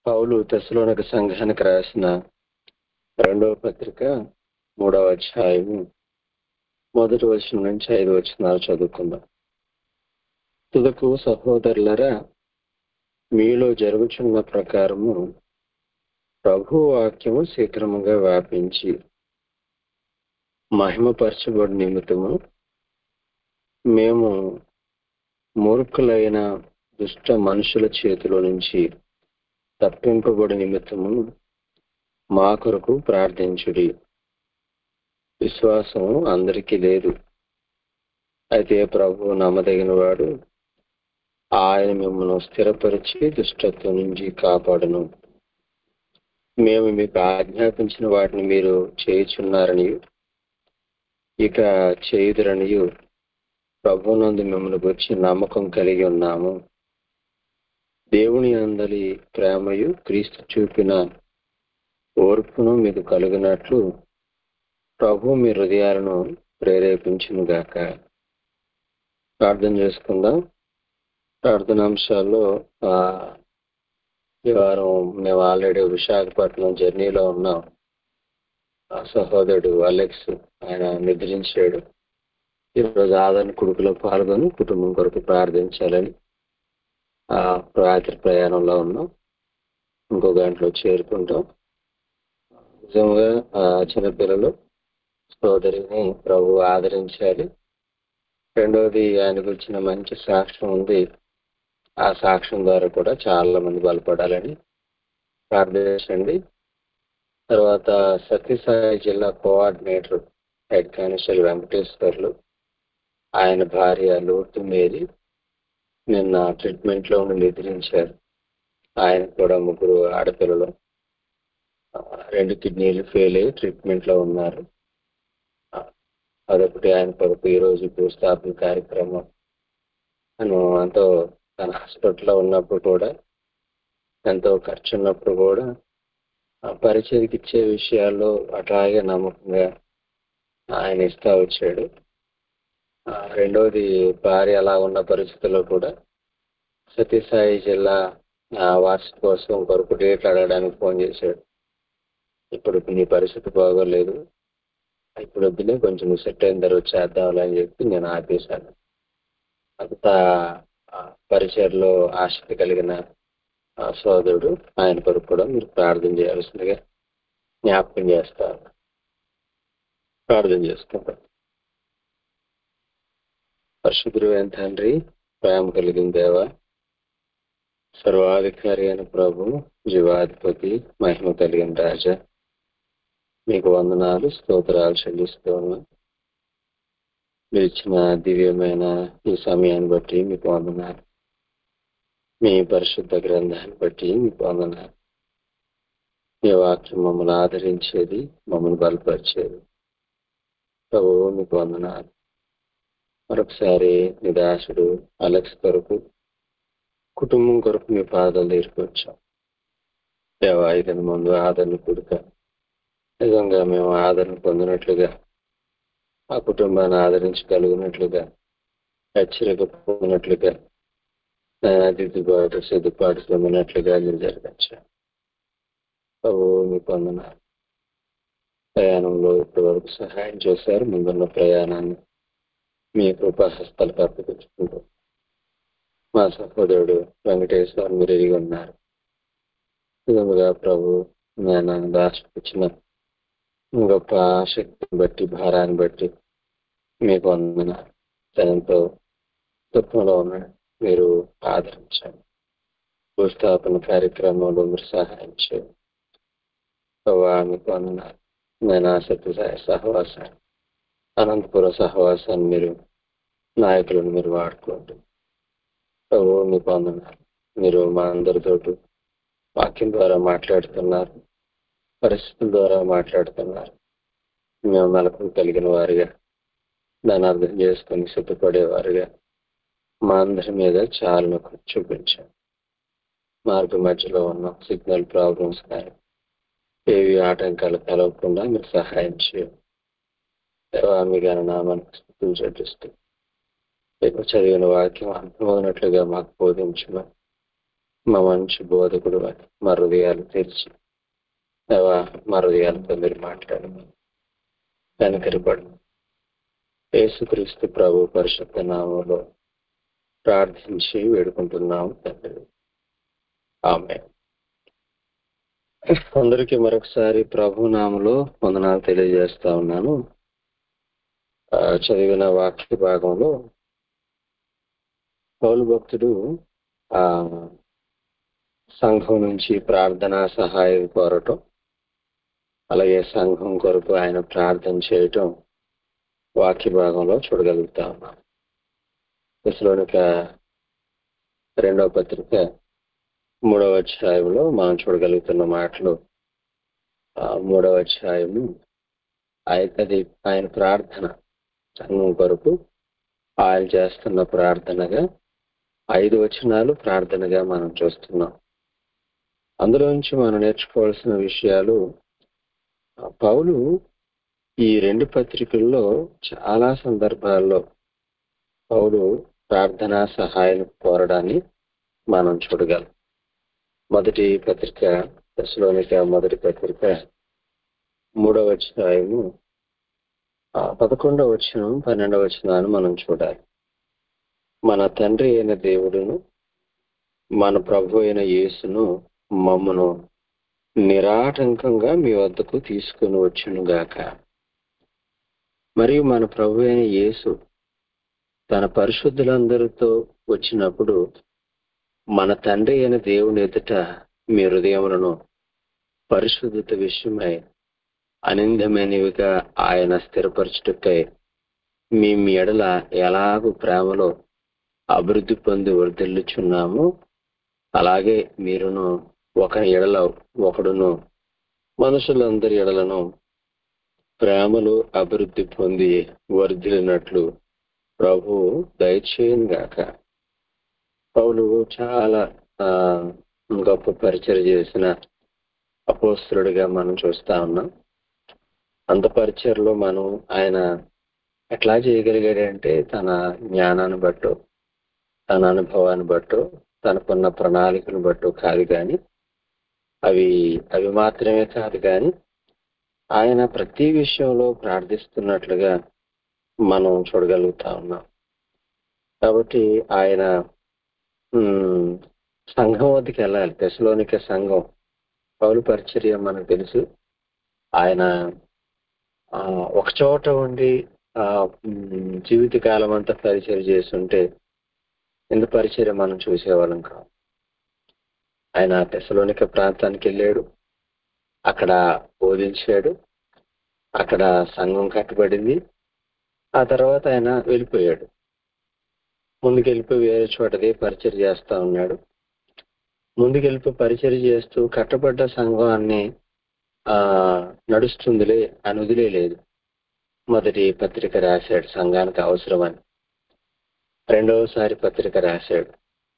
పౌలు తెశలోనిక సంఘానికి రాసిన రెండవ పత్రిక మూడవ అధ్యాయము మొదటి వచనం నుంచి ఐదు వచనాలు చదువుకుందాం తుదకు సహోదరులరా మీలో జరుగుచున్న ప్రకారము ప్రభు వాక్యము శీఘ్రముగా వ్యాపించి మహిమపరచబడి నిమిత్తము మేము మూర్ఖులైన దుష్ట మనుషుల చేతిలో నుంచి తప్పింపబడి నిమిత్తము మా కొరకు ప్రార్థించుడి విశ్వాసం అందరికీ లేదు అయితే ప్రభు నమ్మదగిన వాడు ఆయన మిమ్మల్ని స్థిరపరిచి దుష్టత్వం నుంచి కాపాడును మేము మీకు ఆజ్ఞాపించిన వాటిని మీరు చేయుచున్నారని ఇక చేయుదురనియు ప్రభునందు మిమ్మల్ని గురించి నమ్మకం కలిగి ఉన్నాము దేవుని అందలి ప్రేమయు క్రీస్తు చూపిన ఓర్పును మీకు కలుగునట్లు ప్రభు మీ హృదయాలను ప్రేరేపించును గాక ప్రార్థన చేసుకుందాం ప్రార్థనాంశాల్లో ఈ వారం మేము ఆల్రెడీ విశాఖపట్నం జర్నీలో ఉన్నాం ఆ సహోదరుడు అలెక్స్ ఆయన నిద్రించాడు ఈరోజు ఆదరణ కొడుకులో పాల్గొని కుటుంబం కొరకు ప్రార్థించాలని ఆ రాత్రి ప్రయాణంలో ఉన్నాం ఇంకో గంటలో చేరుకుంటాం నిజంగా ఆ చిన్నపిల్లలు సోదరిని ప్రభు ఆదరించాలి రెండవది ఆయన గురించిన మంచి సాక్ష్యం ఉంది ఆ సాక్ష్యం ద్వారా కూడా చాలా మంది బలపడాలని ప్రార్థించండి తర్వాత సత్యసాయి జిల్లా కోఆర్డినేటర్ హెడ్ కానిస్టేబుల్ వెంకటేశ్వర్లు ఆయన భార్య లోటు మేరీ నిన్న ట్రీట్మెంట్ లో ఉండి నిద్రించారు ఆయన కూడా ముగ్గురు ఆడపిల్లలు రెండు కిడ్నీలు ఫెయిల్ అయ్యి ట్రీట్మెంట్ లో ఉన్నారు అదొకటి ఆయన కొరకు ఈరోజు భూస్థాపన కార్యక్రమం తను ఎంతో తన హాస్పిటల్లో ఉన్నప్పుడు కూడా ఎంతో ఖర్చు ఉన్నప్పుడు కూడా పరిచయకి ఇచ్చే విషయాల్లో అట్లాగే నమ్మకంగా ఆయన ఇస్తా వచ్చాడు రెండవది భార్య అలా ఉన్న పరిస్థితుల్లో కూడా సత్యసాయి జిల్లా వార్షికోత్సవం కొరకు డేట్లు అడగడానికి ఫోన్ చేశాడు ఇప్పుడు నీ పరిస్థితి బాగోలేదు ఇప్పుడు వద్దులే కొంచెం సెట్ అయిన తర్వాత చేద్దామని చెప్పి నేను ఆపేశాను అంత పరిచయలో ఆసక్తి కలిగిన సోదరుడు ఆయన కొరకు కూడా మీరు ప్రార్థన చేయాల్సిందిగా జ్ఞాపకం చేస్తారు ప్రార్థన చేసుకుంటాం పరిశుద్ధుడు అయిన తండ్రి ప్రేమ కలిగిన దేవ సర్వాధికారి అయిన ప్రభు జీవాధిపతి మహిమ కలిగిన రాజా మీకు వందనాలు స్తోత్రాలు చెల్లిస్తూ ఉన్నాం మీరు ఇచ్చిన దివ్యమైన ఈ సమయాన్ని బట్టి మీకు వందనాలు మీ పరిశుద్ధ గ్రంథాన్ని బట్టి మీకు వందనాలు మీ వాక్యం మమ్మల్ని ఆదరించేది మమ్మల్ని బలపరిచేది ప్రభు మీకు వందనాలు మరొకసారి మీ దాసుడు అలెక్స్ కొరకు కుటుంబం కొరకు మీ పాదాలు తీరుకొచ్చాం దేవ ఐదు ముందు ఆదరణ కొడుక నిజంగా మేము ఆదరణ పొందినట్లుగా ఆ కుటుంబాన్ని ఆదరించగలిగినట్లుగా హెచ్చరిక పొందినట్లుగా దిద్దుబాటు సిద్దుబాటు పొందినట్లుగా మీరు జరగచ్చు బాబు మీ పొందనాలు ప్రయాణంలో ఇప్పటి వరకు సహాయం చేశారు ముందున్న ప్రయాణాన్ని మీ కృపాహస్తాలకు అప్పగించుకుంటూ మా సహోదరుడు వెంకటేశ్వర మీరు ఎరిగి ఉన్నారు నిజంగా ప్రభు నేను దాచిపుచ్చిన గొప్ప శక్తిని బట్టి భారాన్ని బట్టి మీకు వందన తనంతో దుఃఖంలో ఉన్నాడు మీరు ఆదరించండి భూస్థాపన కార్యక్రమంలో మీరు సహాయం చేయండి మీకు వందనాలు నేను ఆసక్తి సహవాసాన్ని అనంతపుర సహవాసాన్ని మీరు నాయకులను మీరు వాడుకోండి ప్రభు మీకు వందనాలు మీరు మా అందరితోటి వాక్యం ద్వారా మాట్లాడుతున్నారు పరిస్థితుల ద్వారా మాట్లాడుతున్నారు మేము మెలకు కలిగిన వారిగా దాన్ని అర్థం చేసుకొని సిద్ధపడేవారుగా మా అందరి మీద చాలా చూపించాం మార్గ మధ్యలో ఉన్న సిగ్నల్ ప్రాబ్లమ్స్ కానీ ఏవి ఆటంకాలు కలగకుండా మీరు సహాయం చేయండి మీ గారి నామానికి స్థితులు చెల్లిస్తూ చదివిన వాక్యం అర్థమవునట్లుగా మాకు బోధించమని మా మంచి బోధకుడు అని మా హృదయాలు తెరిచి దేవా మా హృదయాలతో మీరు మాట్లాడము కనుకరిపడు యేసుక్రీస్తు ప్రభు పరిశుద్ధ నామంలో ప్రార్థించి వేడుకుంటున్నాము తండ్రి ఆమె అందరికీ మరొకసారి ప్రభు నామలో వందనాలు తెలియజేస్తా ఉన్నాను ఆ, చదివిన వాక్య భాగంలో పౌలు భక్తుడు ఆ సంఘం నుంచి ప్రార్థనా సహాయం కోరటం అలాగే సంఘం కొరకు ఆయన ప్రార్థన చేయటం వాక్య భాగంలో చూడగలుగుతా ఉన్నాం దశలోనిక రెండవ పత్రిక మూడవ అధ్యాయంలో మనం చూడగలుగుతున్న మాటలు ఆ మూడవ అధ్యాయము అది ఆయన ప్రార్థన సంఘం కొరకు ఆయన చేస్తున్న ప్రార్థనగా ఐదు వచనాలు ప్రార్థనగా మనం చూస్తున్నాం అందులో నుంచి మనం నేర్చుకోవాల్సిన విషయాలు ఆ, పౌలు ఈ రెండు పత్రికల్లో చాలా సందర్భాల్లో పౌలు ప్రార్థనా సహాయం కోరడాన్ని మనం చూడగలం మొదటి పత్రిక దశలోనిక మొదటి పత్రిక మూడవ అధ్యాయము ఆ, పదకొండవ వచనం పన్నెండవ వచనాన్ని మనం చూడాలి మన తండ్రి అయిన దేవుడును మన ప్రభు అయిన యేసును మమ్మను నిరాటంకంగా మీ వద్దకు తీసుకుని వచ్చును గాక మరియు మన ప్రభు అయిన యేసు తన పరిశుద్ధులందరితో వచ్చినప్పుడు మన తండ్రి అయిన దేవుని ఎదుట మీ హృదయములను పరిశుద్ధత విషయమై అనిందమైనవిగా ఆయన స్థిరపరచుటకై మీ మీ ఎడల ఎలాగూ ప్రేమలో అభివృద్ధి పొంది వర్ధిల్లుచున్నామో అలాగే మీరును ఒక ఎడల ఒకడును మనుషులందరి ఎడలను ప్రేమలో అభివృద్ధి పొంది వర్ధిల్లినట్లు ప్రభు దయచేయను గాక పౌలు చాలా ఆ, గొప్ప పరిచయం చేసిన అపోస్తుడుగా మనం చూస్తా ఉన్నాం అంత పరిచయలో మనం ఆయన ఎట్లా చేయగలిగాడంటే తన జ్ఞానాన్ని బట్టో తన అనుభవాన్ని బట్టో తనకున్న ప్రణాళికను బట్టో కాదు కానీ అవి అవి మాత్రమే కాదు కానీ ఆయన ప్రతి విషయంలో ప్రార్థిస్తున్నట్లుగా మనం చూడగలుగుతా ఉన్నాం కాబట్టి ఆయన ఉమ్, సంఘం వద్దకు వెళ్ళాలి దశలోనిక సంఘం పౌలు పరిచర్య మనకు తెలుసు ఆయన ఆ, ఒక చోట ఉండి ఆ, ఉమ్, జీవితకాలం అంతా పరిచయం చేస్తుంటే ఇంత పరిచర్య మనం చూసేవాళ్ళం కాదు ఆయన దశలోనిక ప్రాంతానికి వెళ్ళాడు అక్కడ బోధించాడు అక్కడ సంఘం కట్టబడింది ఆ తర్వాత ఆయన వెళ్ళిపోయాడు ముందుకు వెళ్ళిపోయి వేరే చోటది పరిచయం చేస్తా ఉన్నాడు ముందుకు వెళ్ళిపోయి పరిచయం చేస్తూ కట్టబడ్డ సంఘాన్ని ఆ నడుస్తుందిలే అని వదిలేదు మొదటి పత్రిక రాశాడు సంఘానికి అవసరమని రెండవసారి పత్రిక రాశాడు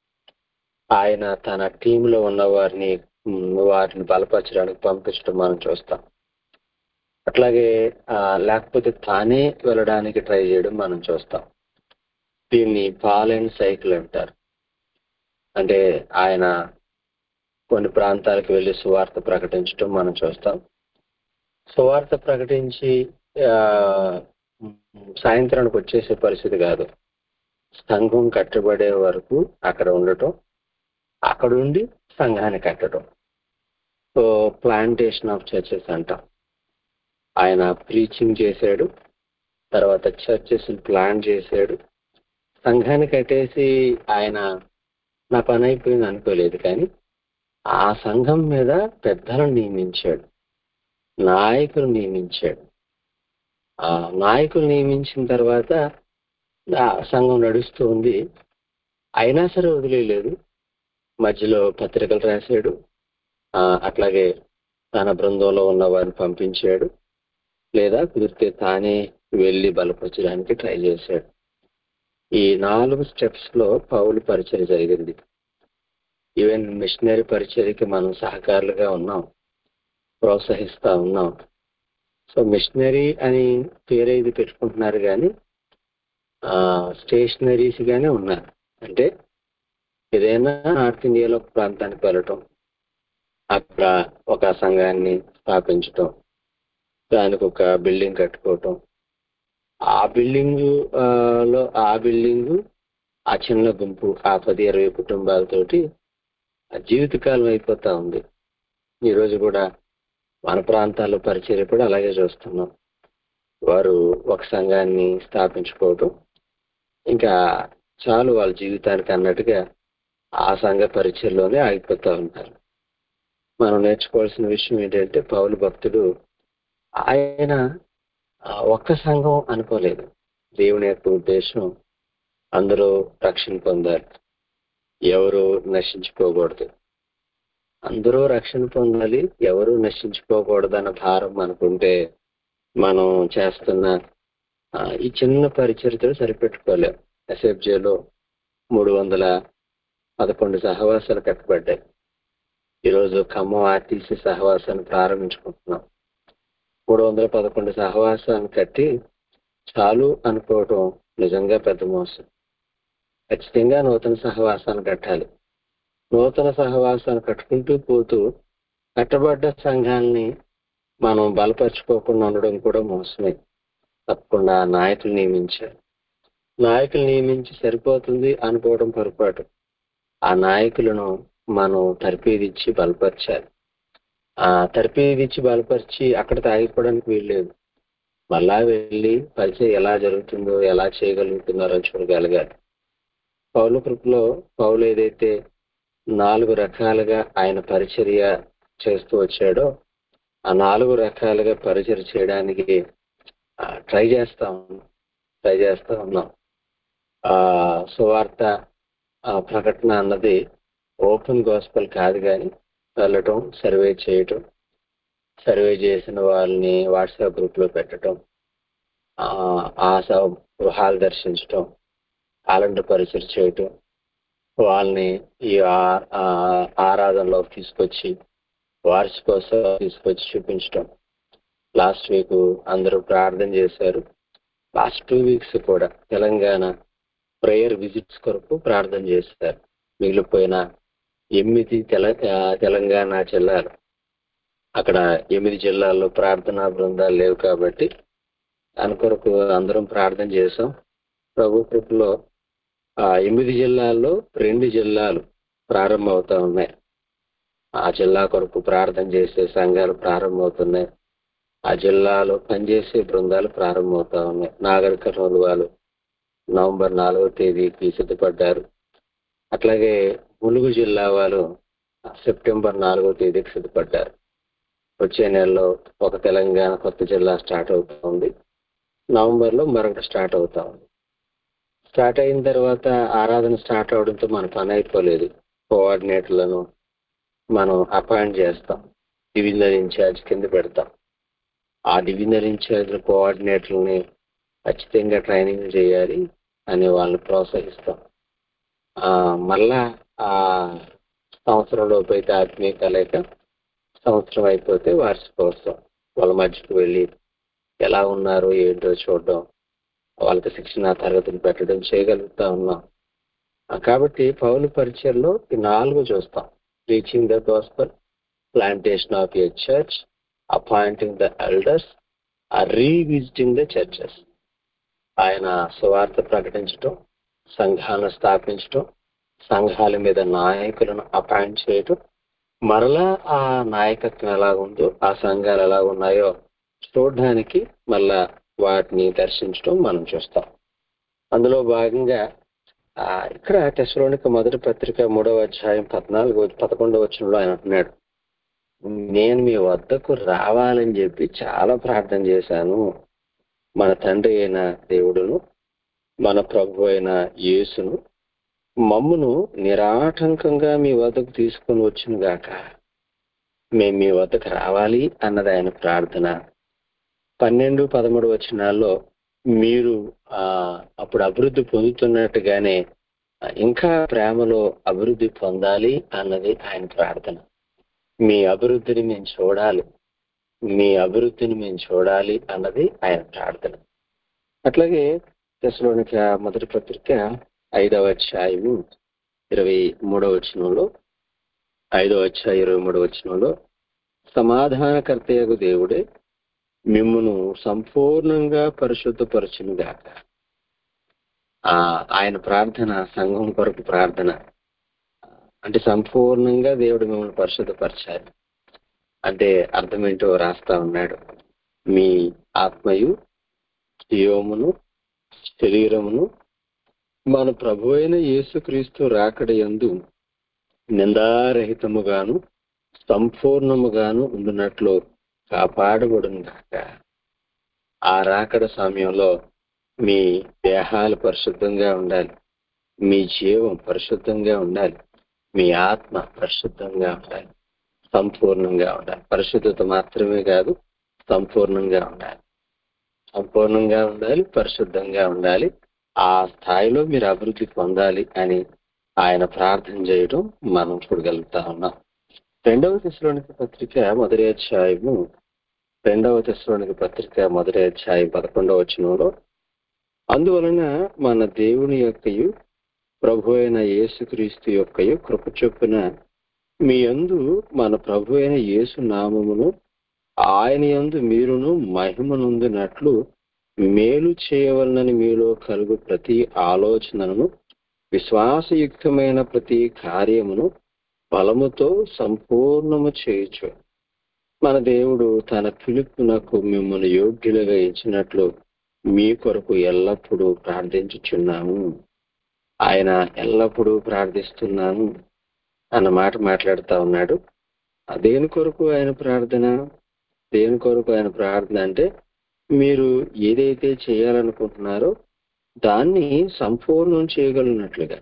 ఆయన తన టీంలో ఉన్న వారిని ఉమ్, వారిని బలపరచడానికి పంపించడం మనం చూస్తాం అట్లాగే ఆ, లేకపోతే తానే వెళ్ళడానికి ట్రై చేయడం మనం చూస్తాం దీన్ని పాల్ అండ్ సైకిల్ అంటారు అంటే ఆయన కొన్ని ప్రాంతాలకు వెళ్ళి సువార్త ప్రకటించడం మనం చూస్తాం సువార్త ప్రకటించి ఆ, ఉమ్, సాయంత్రానికి వచ్చేసే పరిస్థితి కాదు సంఘం కట్టబడే వరకు అక్కడ ఉండటం అక్కడ ఉండి సంఘాన్ని కట్టడం సో ప్లాంటేషన్ ఆఫ్ చర్చెస్ అంటాం ఆయన ప్రీచింగ్ చేశాడు తర్వాత చర్చెస్ ప్లాన్ చేశాడు సంఘాన్ని కట్టేసి ఆయన నా పని అయిపోయింది అనుకోలేదు కానీ ఆ సంఘం మీద పెద్దలను నియమించాడు నాయకులు నియమించాడు ఆ నాయకులు నియమించిన తర్వాత ఆ సంఘం నడుస్తూ ఉంది అయినా సరే వదిలేదు మధ్యలో పత్రికలు రాశాడు ఆ, అట్లాగే తన బృందంలో ఉన్న వారిని పంపించాడు లేదా కుదిరితే తానే వెళ్ళి బలపరచడానికి ట్రై చేశాడు ఈ నాలుగు స్టెప్స్ లో పౌలు పరిచయం జరిగింది ఈవెన్ మిషనరీ పరిచర్యకి మనం సహకారులుగా ఉన్నాం ప్రోత్సహిస్తా ఉన్నాం సో మిషనరీ అని పేరేది పెట్టుకుంటున్నారు కానీ స్టేషనరీస్ గానే ఉన్నారు అంటే ఏదైనా నార్త్ ఇండియాలో ఒక ప్రాంతానికి వెళ్ళటం అక్కడ ఒక సంఘాన్ని స్థాపించటం దానికి ఒక బిల్డింగ్ కట్టుకోవటం ఆ బిల్డింగ్ ఆ, లో ఆ బిల్డింగ్ ఆ చిన్న గుంపు ఆ పది ఇరవై కుటుంబాలతోటి ఆ జీవితకాలం అయిపోతా ఉంది ఈ రోజు కూడా మన ప్రాంతాల్లో పరిచయం కూడా అలాగే చూస్తున్నాం వారు ఒక సంఘాన్ని స్థాపించుకోవటం ఇంకా చాలు వాళ్ళ జీవితానికి అన్నట్టుగా ఆ సంఘ పరిచయంలోనే ఆగిపోతా ఉంటారు మనం నేర్చుకోవాల్సిన విషయం ఏంటంటే పౌలు భక్తుడు ఆయన ఆ, ఒక్క సంఘం అనుకోలేదు దేవుని యొక్క ఉద్దేశం అందరూ రక్షణ పొందాలి ఎవరు నశించుకోకూడదు అందరూ రక్షణ పొందాలి ఎవరు నశించుకోకూడదన్న భారం మనకుంటే మనం చేస్తున్న ఆ, ఈ చిన్న పరిచయతో సరిపెట్టుకోలేం ఎస్ఎఫ్జేలో మూడు వందల పదకొండు సహవాసాలు కట్టబడ్డాయి ఈరోజు ఖమ్మం ఆర్టీసీ సహవాసాన్ని ప్రారంభించుకుంటున్నాం మూడు వందల పదకొండు సహవాసాన్ని కట్టి చాలు అనుకోవటం నిజంగా పెద్ద మోసం ఖచ్చితంగా నూతన సహవాసాన్ని కట్టాలి నూతన సహవాసాన్ని కట్టుకుంటూ పోతూ కట్టబడ్డ సంఘాలని మనం బలపరుచుకోకుండా ఉండడం కూడా మోసమే తప్పకుండా నాయకులు నియమించారు నాయకులు నియమించి సరిపోతుంది అనుకోవడం పొరపాటు ఆ నాయకులను మనం తర్పీదిచ్చి బలపరచాలి ఆ తర్పీదిచ్చి బలపరిచి అక్కడ తాగిపోవడానికి వీల్లేదు మళ్ళా వెళ్ళి పరిచయం ఎలా జరుగుతుందో ఎలా చేయగలుగుతున్నారో చూడగలగాలి పౌలు కృపలో పౌలు ఏదైతే నాలుగు రకాలుగా ఆయన పరిచర్య చేస్తూ వచ్చాడో ఆ నాలుగు రకాలుగా పరిచయం చేయడానికి ట్రై చేస్తా ఉన్నాం ట్రై చేస్తా ఉన్నాం ఆ సువార్త ఆ, ప్రకటన అన్నది ఓపెన్ గోస్పల్ కాదు కానీ వెళ్ళటం సర్వే చేయటం సర్వే చేసిన వాళ్ళని వాట్సాప్ గ్రూప్ లో పెట్టడం ఆ, ఆ స- గృహాలు దర్శించటం కాలండర్ పరిచయం చేయటం వాళ్ళని ఈ ఆ- ఆ ఆరాధనలోకి తీసుకొచ్చి వార్షికోత్సవం తీసుకొచ్చి చూపించటం లాస్ట్ వీక్ అందరూ ప్రార్థన చేశారు లాస్ట్ టూ వీక్స్ కూడా తెలంగాణ ప్రేయర్ విజిట్స్ కొరకు ప్రార్థన చేశారు మిగిలిపోయిన ఎనిమిది తెల ఆ, తెలంగాణ జిల్లాలు అక్కడ ఎనిమిది జిల్లాల్లో ప్రార్థనా బృందాలు లేవు కాబట్టి దాని కొరకు అందరం ప్రార్థన చేసాం ప్రభు కృపలో ఆ ఎనిమిది జిల్లాల్లో రెండు జిల్లాలు ప్రారంభమవుతా ఉన్నాయి ఆ జిల్లా కొరకు ప్రార్థన చేసే సంఘాలు ప్రారంభమవుతున్నాయి ఆ జిల్లాలో పనిచేసే బృందాలు ప్రారంభమవుతా ఉన్నాయి నాగర్ కర్నూలు వాళ్ళు నవంబర్ నాలుగో తేదీకి సిద్ధపడ్డారు అట్లాగే ములుగు జిల్లా వాళ్ళు సెప్టెంబర్ నాలుగో తేదీకి సిద్ధపడ్డారు వచ్చే నెలలో ఒక తెలంగాణ కొత్త జిల్లా స్టార్ట్ అవుతుంది నవంబర్ లో మరొకటి స్టార్ట్ అవుతా ఉంది స్టార్ట్ అయిన తర్వాత ఆరాధన స్టార్ట్ అవడంతో మన పని అయిపోలేదు కోఆర్డినేటర్లను మనం అపాయింట్ చేస్తాం డివిజనల్ ఇన్ఛార్జ్ కింద పెడతాం ఆ డివిజనల్ ఇన్ఛార్జ్ కోఆర్డినేటర్ని ఖచ్చితంగా ట్రైనింగ్ చేయాలి అని వాళ్ళని ప్రోత్సహిస్తాం ఆ, మళ్ళా ఆ సంవత్సరంలోపు అయితే ఆత్మీయ కలయిక సంవత్సరం అయిపోతే వార్షికోత్సవం వాళ్ళ మధ్యకు వెళ్ళి ఎలా ఉన్నారు ఏంటో చూడడం వాళ్ళకి శిక్షణ తరగతులు పెట్టడం చేయగలుగుతా ఉన్నాం ఆ, కాబట్టి పౌలు పరిచయంలో ఈ నాలుగు చూస్తాం reaching the gospel plantation of a church appointing the elders revisiting the churches ఆయన సువార్త ప్రకటించటం సంఘాలను స్థాపించటం సంఘాల మీద నాయకులను అపాయింట్ చేయటం మరలా ఆ నాయకత్వం ఎలా ఉందో ఆ సంఘాలు ఎలా ఉన్నాయో చూడడానికి మళ్ళా వాటిని దర్శించడం మనం చూస్తాం అందులో భాగంగా ఆ, ఇక్కడ టెస్లోనిక మొదటి పత్రిక మూడవ అధ్యాయం పద్నాలుగు పదకొండవ వచనంలో ఆయన అంటున్నాడు నేను మీ వద్దకు రావాలని చెప్పి చాలా ప్రార్థన చేశాను మన తండ్రి అయిన దేవుడును మన ప్రభు అయిన యేసును మమ్మును నిరాటంకంగా మీ వద్దకు తీసుకొని వచ్చును గాక మేము మీ వద్దకు రావాలి అన్నది ఆయన ప్రార్థన పన్నెండు పదమూడు వచనాల్లో మీరు ఆ అప్పుడు అభివృద్ధి పొందుతున్నట్టుగానే ఆ, ఇంకా ప్రేమలో అభివృద్ధి పొందాలి అన్నది ఆయన ప్రార్థన మీ అభివృద్ధిని మేము చూడాలి మీ అభివృద్ధిని మేము చూడాలి అన్నది ఆయన ప్రార్థన అట్లాగే దశలోనిక మొదటి పత్రిక ఐదవ అధ్యాయము ఇరవై మూడో వచనంలో ఐదో అధ్యాయ ఇరవై మూడో వచనంలో సమాధానకర్తయగు దేవుడే మిమ్మును సంపూర్ణంగా పరిశుద్ధపరచును గాక ఆ ఆయన ప్రార్థన సంఘం కొరకు ప్రార్థన అంటే సంపూర్ణంగా దేవుడు మిమ్మల్ని పరిశుద్ధపరచాలి అంటే అర్థం ఏంటో రాస్తా ఉన్నాడు మీ ఆత్మయు జీవమును శరీరమును మన ప్రభు అయిన యేసుక్రీస్తు రాకడ యందు నిందారహితముగాను సంపూర్ణముగాను ఉండునట్లు కాపాడబడును గాక ఆ రాకడ సమయంలో మీ దేహాలు పరిశుద్ధంగా ఉండాలి మీ జీవం పరిశుద్ధంగా ఉండాలి మీ ఆత్మ పరిశుద్ధంగా ఉండాలి సంపూర్ణంగా ఉండాలి పరిశుద్ధత మాత్రమే కాదు సంపూర్ణంగా ఉండాలి సంపూర్ణంగా ఉండాలి పరిశుద్ధంగా ఉండాలి ఆ స్థాయిలో మీరు అభివృద్ధి పొందాలి అని ఆయన ప్రార్థన చేయడం మనం చూడగలుగుతా ఉన్నాం రెండవ దశలోనికి పత్రిక మొదటి అధ్యాయము రెండవ దశలోనికి పత్రిక మొదటి అధ్యాయం పదకొండవ వచనంలో అందువలన మన దేవుని యొక్కయు ప్రభు అయిన యేసుక్రీస్తు యొక్కయు కృప చొప్పున మీ యందు మన ప్రభు అయిన యేసు నామమును ఆయన యందు మీరును మహిమనుందినట్లు మేలు చేయవలనని మీలో కలుగు ప్రతి ఆలోచనను విశ్వాసయుక్తమైన ప్రతి కార్యమును బలముతో సంపూర్ణము చేయొచ్చు మన దేవుడు తన పిలుపునకు మిమ్మల్ని యోగ్యులుగా ఇచ్చినట్లు మీ కొరకు ఎల్లప్పుడూ ప్రార్థించుచున్నాము ఆయన ఎల్లప్పుడూ ప్రార్థిస్తున్నాము అన్న మాట మాట్లాడుతా ఉన్నాడు ఆ దేని కొరకు ఆయన ప్రార్థన దేని కొరకు ఆయన ప్రార్థన అంటే మీరు ఏదైతే చేయాలనుకుంటున్నారో దాన్ని సంపూర్ణం చేయగలిగినట్లుగా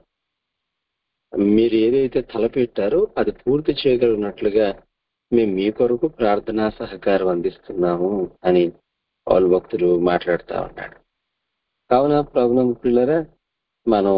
మీరు ఏదైతే తలపెట్టారో అది పూర్తి చేయగలిగినట్లుగా మేము మీ కొరకు ప్రార్థనా సహకారం అందిస్తున్నాము అని వాళ్ళ భక్తులు మాట్లాడుతూ ఉన్నాడు కావున ప్రభుత్వ పిల్లరా మనం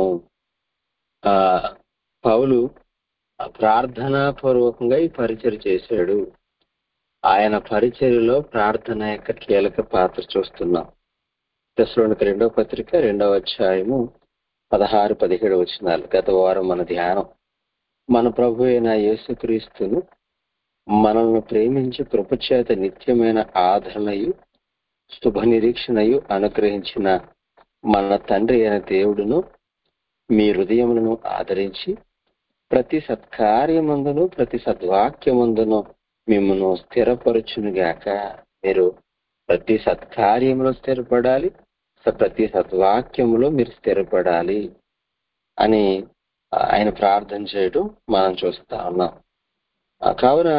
ఆ పౌలు ప్రార్థనా పూర్వకంగా ఈ పరిచయం చేశాడు ఆయన పరిచర్యలో ప్రార్థన యొక్క కీలక పాత్ర చూస్తున్నాం దశలోనికి రెండవ పత్రిక రెండవ అధ్యాయము పదహారు పదిహేడు వచనాలు గత వారం మన ధ్యానం మన ప్రభు అయిన యేసుక్రీస్తును మనల్ని ప్రేమించి కృపచేత నిత్యమైన ఆదరణయు శుభ నిరీక్షణయు అనుగ్రహించిన మన తండ్రి అయిన దేవుడును మీ హృదయములను ఆదరించి ప్రతి సత్కార్యమందును ప్రతి సద్వాక్యమందును మిమ్మల్ని స్థిరపరచునుగాక మీరు ప్రతి సత్కార్యంలో స్థిరపడాలి ప్రతి సద్వాక్యములో మీరు స్థిరపడాలి అని ఆయన ప్రార్థన చేయడం మనం చూస్తా ఉన్నాం కావున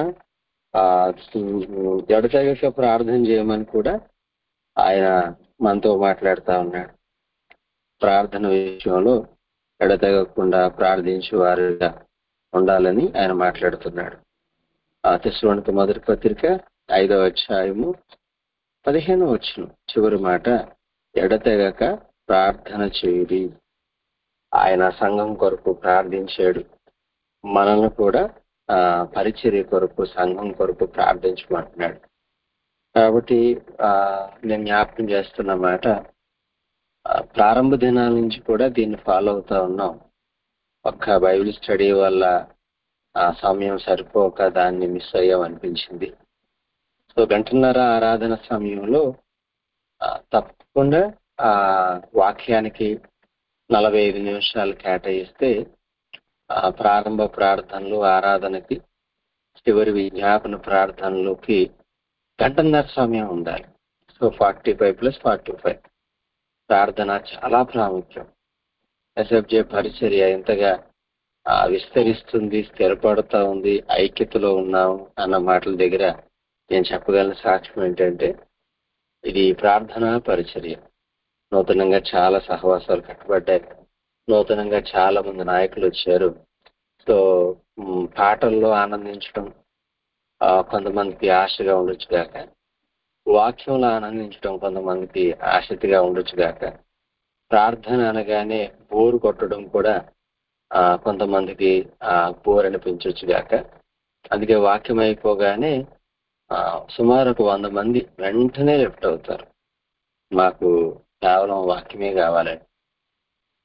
జడతగక ప్రార్థన చేయమని కూడా ఆయన మనతో మాట్లాడుతూ ఉన్నాడు ప్రార్థన విషయంలో ఎడతెగకుండా ప్రార్థించే వారుగా ఉండాలని ఆయన మాట్లాడుతున్నాడు ఆ తెశ్వనికి మొదటి పత్రిక ఐదవ అధ్యాయము పదిహేను వచ్చిన చివరి మాట ఎడతెగక ప్రార్థన చేయుడి ఆయన సంఘం కొరకు ప్రార్థించాడు మనల్ని కూడా ఆ పరిచర్య కొరకు సంఘం కొరకు ప్రార్థించమంటున్నాడు కాబట్టి ఆ నేను జ్ఞాపకం చేస్తున్న మాట ప్రారంభ దినాల నుంచి కూడా దీన్ని ఫాలో అవుతా ఉన్నాం ఒక్క బైబిల్ స్టడీ వల్ల ఆ సమయం సరిపోక దాన్ని మిస్ అయ్యాం అనిపించింది సో గంటన్నర ఆరాధన సమయంలో తప్పకుండా ఆ వాక్యానికి నలభై ఐదు నిమిషాలు కేటాయిస్తే ఆ ప్రారంభ ప్రార్థనలు ఆరాధనకి చివరి విజ్ఞాపన ప్రార్థనలోకి గంటన్నర సమయం ఉండాలి so forty five plus forty five ప్రార్థన చాలా ప్రాముఖ్యం ఎస్ఎఫ్జే పరిచర్య ఎంతగా విస్తరిస్తుంది స్థిరపడుతూ ఉంది ఐక్యతలో ఉన్నాం అన్న మాటల దగ్గర నేను చెప్పగలిగిన సాక్ష్యం ఏంటంటే ఇది ప్రార్థనా పరిచర్య నూతనంగా చాలా సహవాసాలు కట్టబడ్డాయి నూతనంగా చాలా మంది నాయకులు వచ్చారు సో పాటల్లో ఆనందించడం కొంతమందికి ఆశగా ఉండొచ్చు గాక వాక్యంలో ఆనందించడం కొంతమందికి ఆసక్తిగా ఉండొచ్చు గాక ప్రార్థన అనగానే బోరు కొట్టడం కూడా కొంతమందికి బోర్ అనిపించవచ్చు గాక అందుకే వాక్యం అయిపోగానే సుమారు ఒక వంద మంది వెంటనే లెఫ్ట్ అవుతారు మాకు కేవలం వాక్యమే కావాలని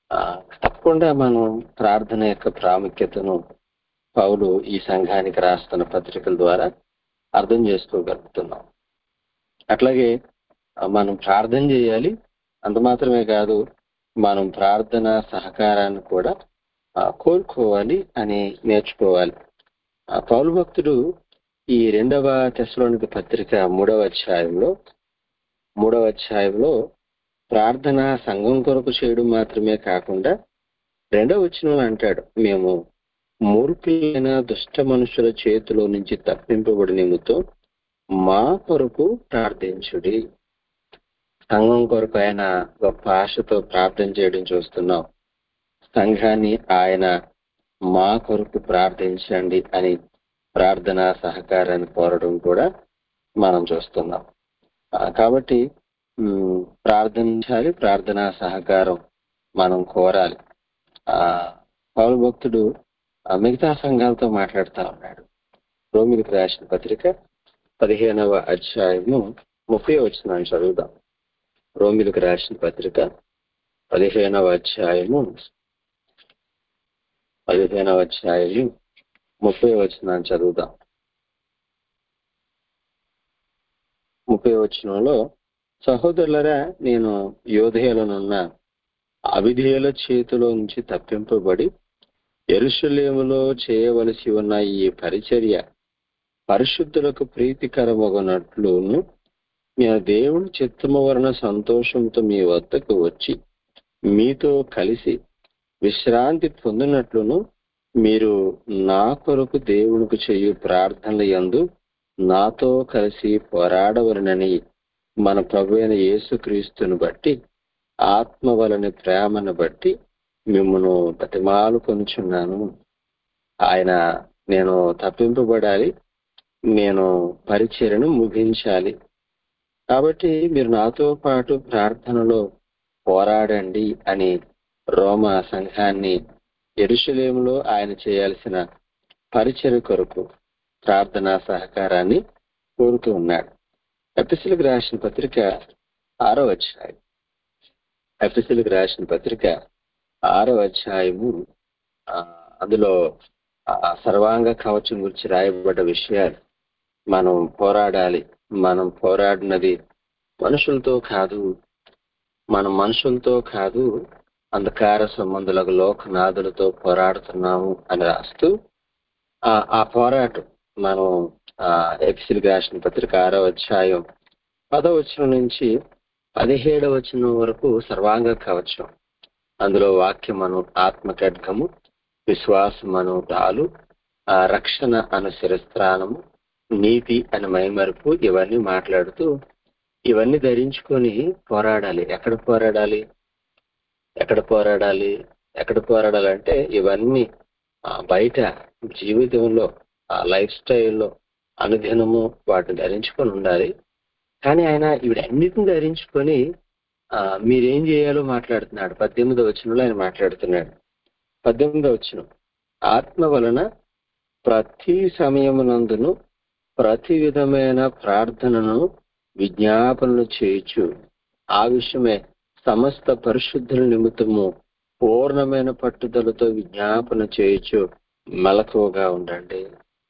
ఆ, తప్పకుండా మనం ప్రార్థన యొక్క ప్రాముఖ్యతను పౌలు ఈ సంఘానికి రాస్తున్న పత్రికల ద్వారా అర్థం చేసుకోగలుగుతున్నాం అట్లాగే ఆ, మనం ప్రార్థన చేయాలి అంత మాత్రమే కాదు మనం ప్రార్థన సహకారాన్ని కూడా ఆ, కోరుకోవాలి అని నేర్చుకోవాలి ఆ, పౌలు భక్తుడు ఈ రెండవ తెశలోనికి పత్రిక మూడవ అధ్యాయంలో మూడవ అధ్యాయంలో ప్రార్థన సంఘం కొరకు చేయడం మాత్రమే కాకుండా రెండవ వచనంలో అంటాడు మేము మూర్ఖులైన దుష్ట మనుషుల చేతిలో నుంచి తప్పింపబడి నిమిత్తం మా కొరకు ప్రార్థించుడి సంఘం కొరకు ఆయన గొప్ప ఆశతో ప్రార్థన చేయడం చూస్తున్నాం సంఘాన్ని ఆయన మా కొరకు ప్రార్థించండి అని ప్రార్థన సహకారాన్ని కోరడం కూడా మనం చూస్తున్నాం ఆ, కాబట్టి ఉమ్, ప్రార్థించాలి ప్రార్థనా సహకారం మనం కోరాలి ఆ పౌరు భక్తుడు ఆ, మిగతా సంఘాలతో మాట్లాడుతూ ఉన్నాడు రోమిలికి రాసిన పత్రిక పదిహేనవ అధ్యాయము ముప్పై వచ్చిన చదువుదాం రోమిలికి రాసిన పత్రిక పదిహేనవ అధ్యాయము పదిహేనవ అధ్యాయము ముప్పై వచ్చిన చదువుదాం ముప్పై వచనంలో సహోదరులరా నేను యోధేయులనున్న అవిధేయుల చేతిలో నుంచి తప్పింపబడి ఎరుషలేములో చేయవలసి ఉన్న ఈ పరిచర్య పరిశుద్ధులకు ప్రీతికరమగునట్లును నేను దేవుని చిత్తము వలన సంతోషంతో మీ వద్దకు వచ్చి మీతో కలిసి విశ్రాంతి పొందినట్లును మీరు నా కొరకు దేవునికి చేయు ప్రార్థనల యందు నాతో కలిసి పోరాడవలనని మన ప్రభు అయిన యేసుక్రీస్తుని బట్టి ఆత్మ వలని ప్రేమను బట్టి మిమ్మను బతిమాలు కొనుచున్నాను ఆయన నేను తప్పింపబడాలి నేను పరిచర్యను ముగించాలి కాబట్టి మీరు నాతో పాటు ప్రార్థనలో పోరాడండి అని రోమా సంఘాన్ని ఎరుషలేములో ఆయన చేయాల్సిన పరిచర్య కొరకు ప్రార్థనా సహకారాన్ని కోరుతూ ఉన్నాడు ఎపిసిలకు రాసిన పత్రిక ఆరో అధ్యాయం ఎపిసిలకు రాసిన పత్రిక ఆరో అధ్యాయము ఆ, అందులో ఆ, సర్వాంగ కవచం గురించి రాయబడ్డ విషయాలు మనం పోరాడాలి మనం పోరాడినది మనుషులతో కాదు మనం మనుషులతో కాదు అంధకార సంబంధులకు లోకనాథులతో పోరాడుతున్నాము అని రాస్తూ ఆ ఆ పోరాటం మనం ఆ ఎపిసిల్ రాసిన పత్రిక ఆరో అధ్యాయం పదవచనం నుంచి పదిహేడవ వచనం వరకు సర్వాంగ కవచం అందులో వాక్యమను ఆత్మ ఖడ్గము విశ్వాసమను డాలు ఆ రక్షణ అను శిరస్త్రానము నీతి అని మైమరుపు ఇవన్నీ మాట్లాడుతూ ఇవన్నీ ధరించుకొని పోరాడాలి ఎక్కడ పోరాడాలి ఎక్కడ పోరాడాలి ఎక్కడ పోరాడాలంటే ఇవన్నీ ఆ, బయట జీవితంలో ఆ లైఫ్ స్టైల్లో అనుదినము వాటిని ధరించుకొని ఉండాలి కానీ ఆయన వీడన్నిటిని ధరించుకొని ఆ, మీరేం చేయాలో మాట్లాడుతున్నాడు పద్దెనిమిదో వచనంలో ఆయన మాట్లాడుతున్నాడు పద్దెనిమిదో వచనం ఆత్మ వలన ప్రతి సమయమునందును ప్రతి విధమైన ప్రార్థనను విజ్ఞాపనలు చేయొచ్చు ఆ విషయమే సమస్త పరిశుద్ధుల నిమిత్తము పూర్ణమైన పట్టుదలతో విజ్ఞాపన చేయొచ్చు మెలకువగా ఉండండి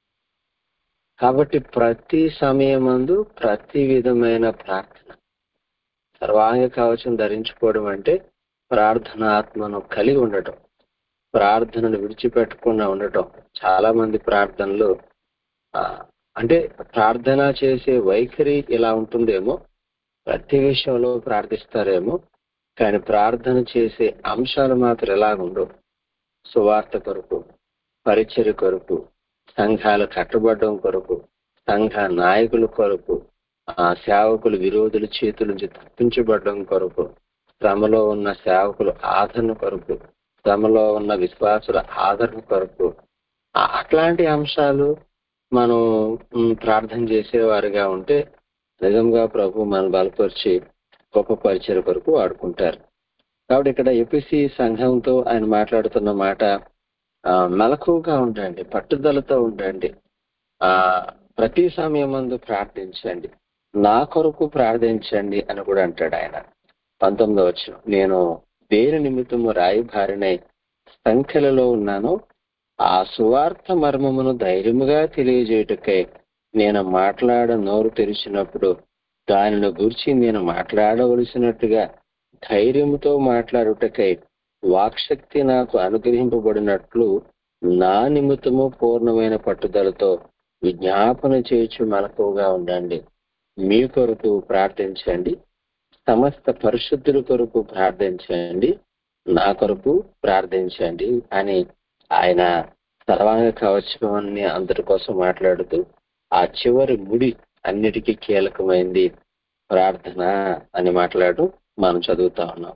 కాబట్టి ప్రతి సమయమందు ప్రతి విధమైన ప్రార్థన సర్వాంగ కవచం ధరించుకోవడం అంటే ప్రార్థన ఆత్మను కలిగి ఉండటం ప్రార్థనను విడిచిపెట్టకుండా ఉండటం చాలా మంది ప్రార్థనలు ఆ, అంటే ప్రార్థన చేసే వైఖరి ఇలా ఉంటుందేమో ప్రతి విషయంలో ప్రార్థిస్తారేమో కానీ ప్రార్థన చేసే అంశాలు మాత్రం ఎలాగుండవు సువార్త కొరకు పరిచర్య కొరకు సంఘాలు కట్టబడడం కొరకు సంఘ నాయకుల కొరకు ఆ సేవకులు విరోధుల చేతుల నుంచి తప్పించబడడం కొరకు శ్రమలో ఉన్న సేవకులు ఆదరణ కొరకు శ్రమలో ఉన్న విశ్వాసుల ఆదరణ కొరకు ఆ- అట్లాంటి అంశాలు మనం మ్, ప్రార్థన చేసేవారుగా ఉంటే నిజంగా ప్రభు మనం బలపరిచి గొప్ప పరిచయ కొరకు వాడుకుంటారు కాబట్టి ఇక్కడ ఎపిసి సంఘంతో ఆయన మాట్లాడుతున్న మాట ఆ, మెలకువగా ఉండండి పట్టుదలతో ఉండండి ఆ ప్రతి సమయం మందు ప్రార్థించండి నా కొరకు ప్రార్థించండి అని కూడా అంటాడు ఆయన పంతొమ్మిదో వచ్చిన నేను దేని నిమిత్తము రాయబారినై సంఖ్యలలో ఉన్నానో ఆ సువార్త మర్మమును ధైర్యముగా తెలియజేయుటకై నేను మాట్లాడ నోరు తెరిచినప్పుడు దానిని గురించి నేను మాట్లాడవలసినట్టుగా ధైర్యముతో మాట్లాడుటకై వాక్శక్తి నాకు అనుగ్రహింపబడినట్లు నా నిమిత్తము పూర్ణమైన పట్టుదలతో విజ్ఞాపన చేయుచు మనకుగా ఉండండి మీ కొరకు ప్రార్థించండి సమస్త పరిశుద్ధుల కొరకు ప్రార్థించండి నా కొరకు ప్రార్థించండి అని ఆయన సర్వాంగ కవచాన్ని అందరి కోసం మాట్లాడుతూ ఆ చివరి ముడి అన్నిటికీ కీలకమైంది ప్రార్థన అని మాట్లాడు మనం చదువుతా ఉన్నాం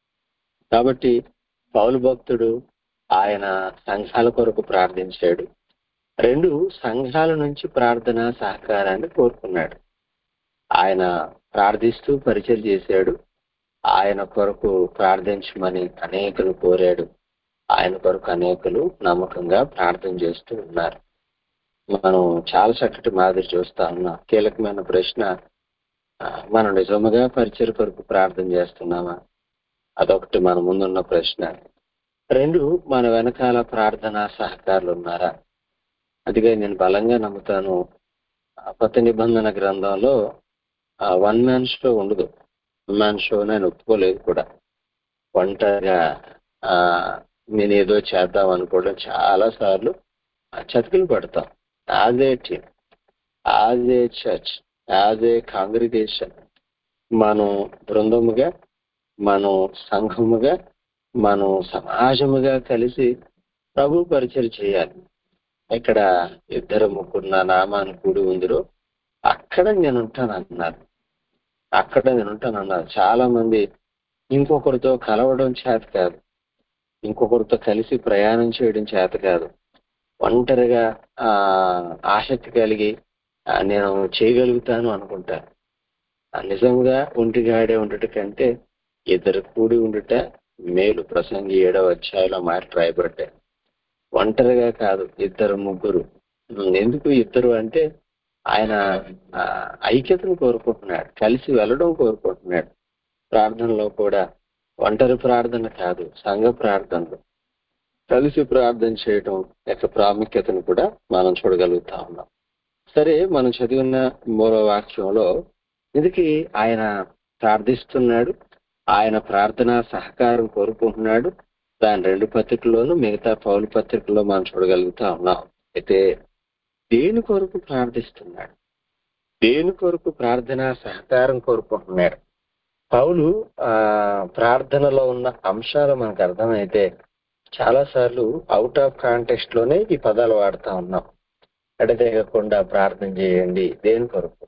కాబట్టి పౌలు భక్తుడు ఆయన సంఘాల కొరకు ప్రార్థించాడు రెండు సంఘాల నుంచి ప్రార్థన సహకారాన్ని కోరుకున్నాడు ఆయన ప్రార్థిస్తూ పరిచయం చేశాడు ఆయన కొరకు ప్రార్థించమని అనేకులు కోరాడు ఆయన కొరకు అనేకులు నమ్మకంగా ప్రార్థన చేస్తూ ఉన్నారు మనం చాలా చక్కటి మాదిరి చూస్తా ఉన్నాం కీలకమైన ప్రశ్న ఆ, మనం నిజముగా పరిచయ కొరకు ప్రార్థన చేస్తున్నామా అదొకటి మన ముందున్న ప్రశ్న రెండు మన వెనకాల ప్రార్థన సహకారులు ఉన్నారా అదిగా నేను బలంగా నమ్ముతాను ఆ, కొత్త నిబంధన గ్రంథంలో వన్ మ్యాన్ షో ఉండదు వన్ మ్యాన్ షో నేను ఒప్పుకోలేదు కూడా ఒంటరిగా ఆ, నేను ఏదో చేద్దాం అనుకోవడం చాలా సార్లు చతికిలు పడతాం as a team as a church as a congregation మనం బృందముగా మనం సంఘముగా మనం సమాజముగా కలిసి ప్రభు పరిచయం చేయాలి ఇక్కడ ఇద్దరు ముగ్గురు నా నామాన్ని కూడి ఉందిరో అక్కడ నేను ఉంటాను అన్నారు అక్కడ నేను ఉంటాను అన్నారు చాలా మంది ఇంకొకరితో కలవడం చేత కాదు ఇంకొకరితో కలిసి ప్రయాణం చేయడం చేత కాదు ఒంటరిగా ఆ ఆసక్తి కలిగి ఆ, నేను చేయగలుగుతాను అనుకుంటా ఆ, నిజంగా ఒంటిగాడే ఉండట కంటే ఇద్దరు కూడి ఉండుట మేలు ప్రసంగి ఏడవ అధ్యాయంలో మాట రాయబడ్డాయి ఒంటరిగా కాదు ఇద్దరు ముగ్గురు ఉమ్, ఎందుకు ఇద్దరు అంటే ఆయన ఆ, ఐక్యతను కోరుకుంటున్నాడు కలిసి వెళ్ళడం కోరుకుంటున్నాడు ప్రార్థనలో కూడా ఒంటరి ప్రార్థన కాదు సంఘ ప్రార్థనలు కలిసి ప్రార్థన చేయడం యొక్క ప్రాముఖ్యతను కూడా మనం చూడగలుగుతా ఉన్నాం సరే మనం చదివిన మూల వాక్యంలో ఇందుకే ఆయన ప్రార్థిస్తున్నాడు ఆయన ప్రార్థన సహకారం కోరుకుంటున్నాడు దాని రెండు పత్రికల్లోనూ మిగతా పౌలు పత్రికల్లో మనం చూడగలుగుతా ఉన్నాం అయితే దేని కొరకు ప్రార్థిస్తున్నాడు దేని కొరకు ప్రార్థన సహకారం కోరుకుంటున్నాడు పౌలు ఆ ప్రార్థనలో ఉన్న అంశాలు మనకు అర్థమైతే చాలా సార్లు అవుట్ ఆఫ్ కాంటెక్స్ట్ లోనే ఈ పదాలు వాడుతా ఉన్నాం ఎడతెగకుండా ప్రార్థన చేయండి దేని కొరకు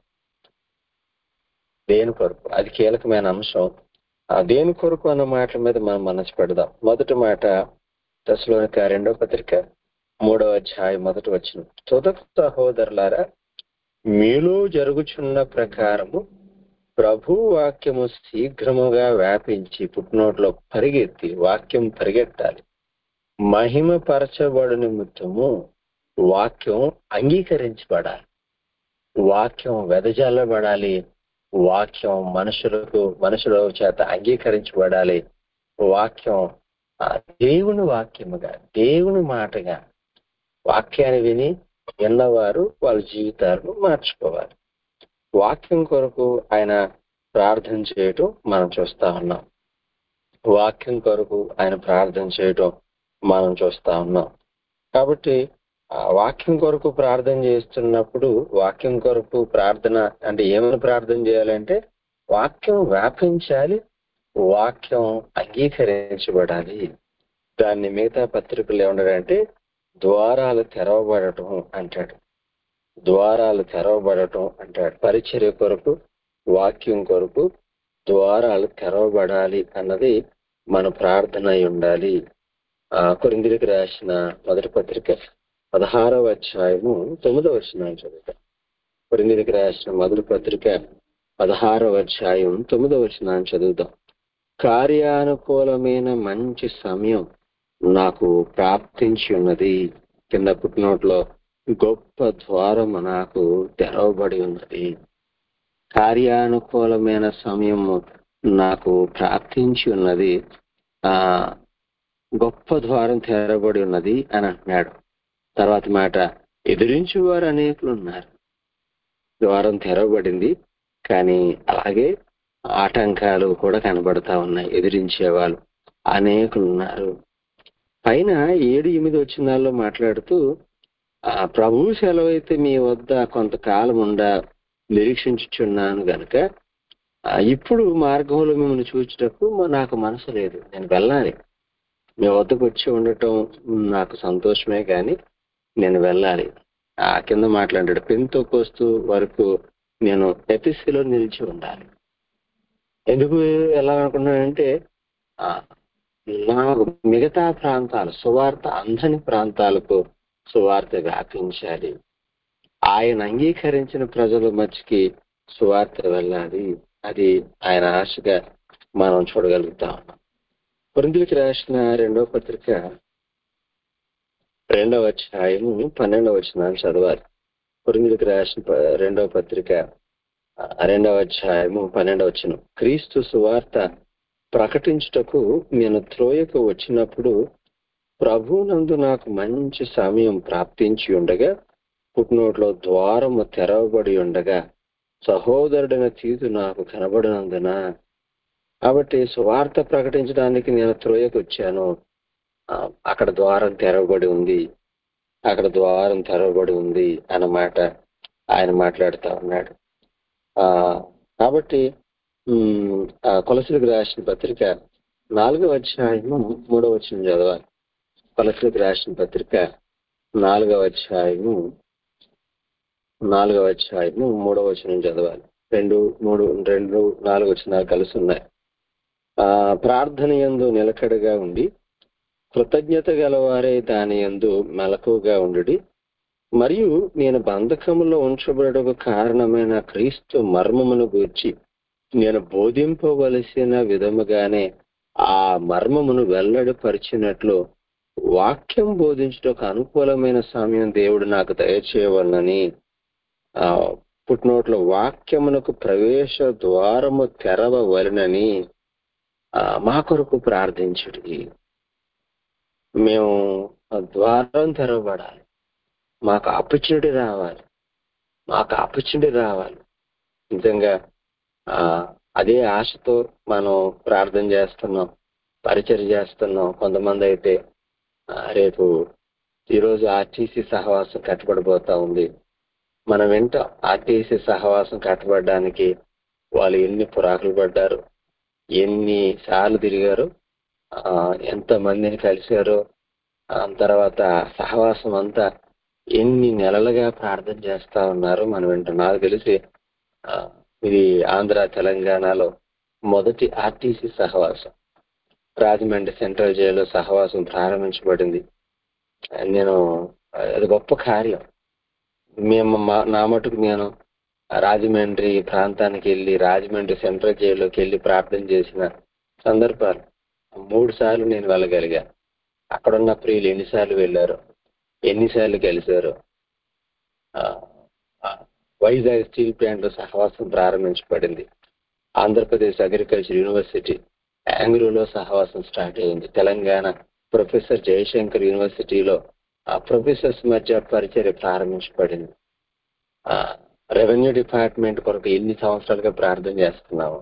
దేని కొరకు అది కీలకమైన అంశం ఆ దేని కొరకు అన్న మాటల మీద మనం మనసు పెడదాం మొదటి మాట దశలోనిక రెండో పత్రిక మూడవ అధ్యాయం మొదటి వచ్చిన తుదకు సహోదరులారా మీలో జరుగుచున్న ప్రకారము ప్రభు వాక్యము శీఘ్రముగా వ్యాపించి పుట్టినోట్లో పరిగెత్తి వాక్యం పరిగెట్టాలి మహిమ పరచబడు నిమిత్తము వాక్యం అంగీకరించబడాలి వాక్యం వెదజల్లబడాలి వాక్యం మనుషులకు మనుషుల చేత అంగీకరించబడాలి వాక్యం ఆ, దేవుని వాక్యముగా దేవుని మాటగా వాక్యాన్ని విని విన్నవారు వాళ్ళ జీవితాలను మార్చుకోవాలి వాక్యం కొరకు ఆయన ప్రార్థన చేయటం మనం చూస్తా ఉన్నాం వాక్యం కొరకు ఆయన ప్రార్థన చేయటం మనం చూస్తా ఉన్నాం కాబట్టి ఆ వాక్యం కొరకు ప్రార్థన చేస్తున్నప్పుడు వాక్యం కొరకు ప్రార్థన అంటే ఏమైనా ప్రార్థన చేయాలంటే వాక్యం వ్యాపించాలి వాక్యం అంగీకరించబడాలి దాన్ని మిగతా పత్రికలు ఏమన్నారంటే ద్వారాలు తెరవబడటం అంటాడు ద్వారాలు తెరవబడటం అంటాడు పరిచర్య కొరకు వాక్యం కొరకు ద్వారాలు తెరవబడాలి అన్నది మన ప్రార్థన అయి ఉండాలి ఆ కొరిందిరికి రాసిన మొదటి పత్రిక పదహారవ అధ్యాయము తొమ్మిదవ వచనాన్ని చదువుతాం కొరిందిరికి రాసిన మొదటి పత్రిక పదహారవ అధ్యాయం తొమ్మిదవ వచనాన్ని చదువుతాం కార్యానుకూలమైన మంచి సమయం నాకు ప్రాప్తించి ఉన్నది కింద పుట్టినోట్లో గొప్ప ద్వారము నాకు తెరవబడి ఉన్నది కార్యానుకూలమైన సమయము నాకు ప్రాప్తించి ఉన్నది ఆ గొప్ప ద్వారం తెరబడి ఉన్నది అని అంటున్నాడు తర్వాత మాట ఎదిరించు వారు అనేకులు ఉన్నారు ద్వారం తెరవబడింది కానీ అలాగే ఆటంకాలు కూడా కనబడతా ఉన్నాయి ఎదిరించే వాళ్ళు అనేకులు ఉన్నారు పైన ఏడు ఎనిమిది వచ్చినాల్లో మాట్లాడుతూ ఆ ప్రభు సెలవైతే మీ వద్ద కొంతకాలం ఉండ నిరీక్షించుచున్నాను గనుక ఆ, ఇప్పుడు మార్గంలో మిమ్మల్ని చూచుటకు మ- నాకు మనసు లేదు నేను వెళ్ళాలి మీ వద్దకు వచ్చి ఉండటం నాకు సంతోషమే కానీ నేను వెళ్ళాలి ఆ కింద మాట్లాడాడు పెంతో కోస్తూ వరకు నేను ఎపిసిలో నిలిచి ఉండాలి ఎందుకు వెళ్ళాలనుకున్నానంటే ఆ, నాకు మిగతా ప్రాంతాలు సువార్త అందని ప్రాంతాలకు సువార్త వ్యాపించాలి ఆయన అంగీకరించిన ప్రజల మధ్యకి సువార్త వెళ్ళాలి అది ఆయన ఆశగా మనం చూడగలుగుతా ఉన్నాం కొరింథీయులకు రాసిన రెండవ పత్రిక రెండవ అధ్యాయము పన్నెండవ వచనాన్ని చదవాలి కొరింథీయులకు రాసిన ప- రెండవ పత్రిక ఆ, రెండవ అధ్యాయము పన్నెండవ వచనం క్రీస్తు సువార్త ప్రకటించుటకు నేను త్రోయకు వచ్చినప్పుడు ప్రభునందు నాకు మంచి సమయం ప్రాప్తించి ఉండగా పుట్టినోట్లో ద్వారము తెరవబడి ఉండగా సహోదరుడైన తీతు నాకు కనబడినందున కాబట్టి సువార్త ప్రకటించడానికి నేను త్రోయకు వచ్చాను ఆ, అక్కడ ద్వారం తెరవబడి ఉంది అక్కడ ద్వారం తెరవబడి ఉంది అన్నమాట ఆయన మాట్లాడుతా ఉన్నాడు ఆ కాబట్టి ఉమ్, ఆ కొలసలకు రాసిన పత్రిక నాలుగవ అధ్యాయము మూడవ వచ్చిన చదవాలి కొలసలకు రాసిన పత్రిక నాలుగవ అధ్యాయము నాలుగవ అధ్యాయము మూడవ వచనం చదవాలి రెండు మూడు రెండు నాలుగు వచనాలు కలిసి ఉన్నాయి ఆ ప్రార్థన యందు నిలకడగా ఉండి కృతజ్ఞత గలవారే దాని యందు మెలకుగా ఉండుడి మరియు నేను బంధకములో ఉంచబడకు కారణమైన క్రీస్తు మర్మమును గూర్చి నేను బోధింపవలసిన విధముగానే ఆ మర్మమును వెల్లడిపరిచినట్లు వాక్యం బోధించుటకు అనుకూలమైన సమయం దేవుడు నాకు దయచేయవలనని ఆ పుట్టినోట్ల వాక్యమునకు ప్రవేశ ద్వారము తెరవవలనని ఆ, మా కొరకు ప్రార్థించుడి మేము ఆ ద్వారం తెరవబడాలి మాకు ఆపర్చునిటీ రావాలి మాకు ఆపర్చునిటీ రావాలి నిజంగా ఆ అదే ఆశతో మనం ప్రార్థన చేస్తున్నాం పరిచయం చేస్తున్నాం కొంతమంది అయితే ఆ, రేపు ఈరోజు ఆర్టీసీ సహవాసం కట్టబడిపోతా ఉంది మనం వెంట ఆర్టీసీ సహవాసం కట్టబడడానికి వాళ్ళు ఎన్ని పురాకులు పడ్డారు ఎన్ని సార్లు తిరిగారు ఆ, ఎంత మందిని కలిశారో ఆ తర్వాత సహవాసం అంతా ఎన్ని నెలలుగా ప్రార్థన చేస్తా ఉన్నారు మనం వెంట నాకు తెలిసి ఆ, ఇది ఆంధ్ర తెలంగాణలో మొదటి ఆర్టీసీ సహవాసం రాజమండ్రి సెంట్రల్ జైల్లో సహవాసం ప్రారంభించబడింది నేను అది గొప్ప కార్యం మేము మా- నా మటుకు నేను రాజమండ్రి ప్రాంతానికి వెళ్ళి రాజమండ్రి సెంట్రల్ జైల్లోకి వెళ్ళి ప్రార్థన చేసిన సందర్భాలు మూడు సార్లు నేను వెళ్ళగలిగా అక్కడున్న ప్రియులు ఎన్నిసార్లు వెళ్ళారు ఎన్నిసార్లు కలిశారు ఆ, ఆ, వైజాగ్ స్టీల్ ప్లాంట్ సహవాసం ప్రారంభించబడింది ఆంధ్రప్రదేశ్ అగ్రికల్చర్ యూనివర్సిటీ యాంగ్రూలో సహవాసం స్టార్ట్ అయింది తెలంగాణ ప్రొఫెసర్ జయశంకర్ యూనివర్సిటీలో ఆ ప్రొఫెసర్స్ మధ్య పరిచర్య ప్రారంభించబడింది ఆ, రెవెన్యూ డిపార్ట్మెంట్ కొరకు ఎన్ని సంవత్సరాలుగా ప్రార్థన చేస్తున్నాము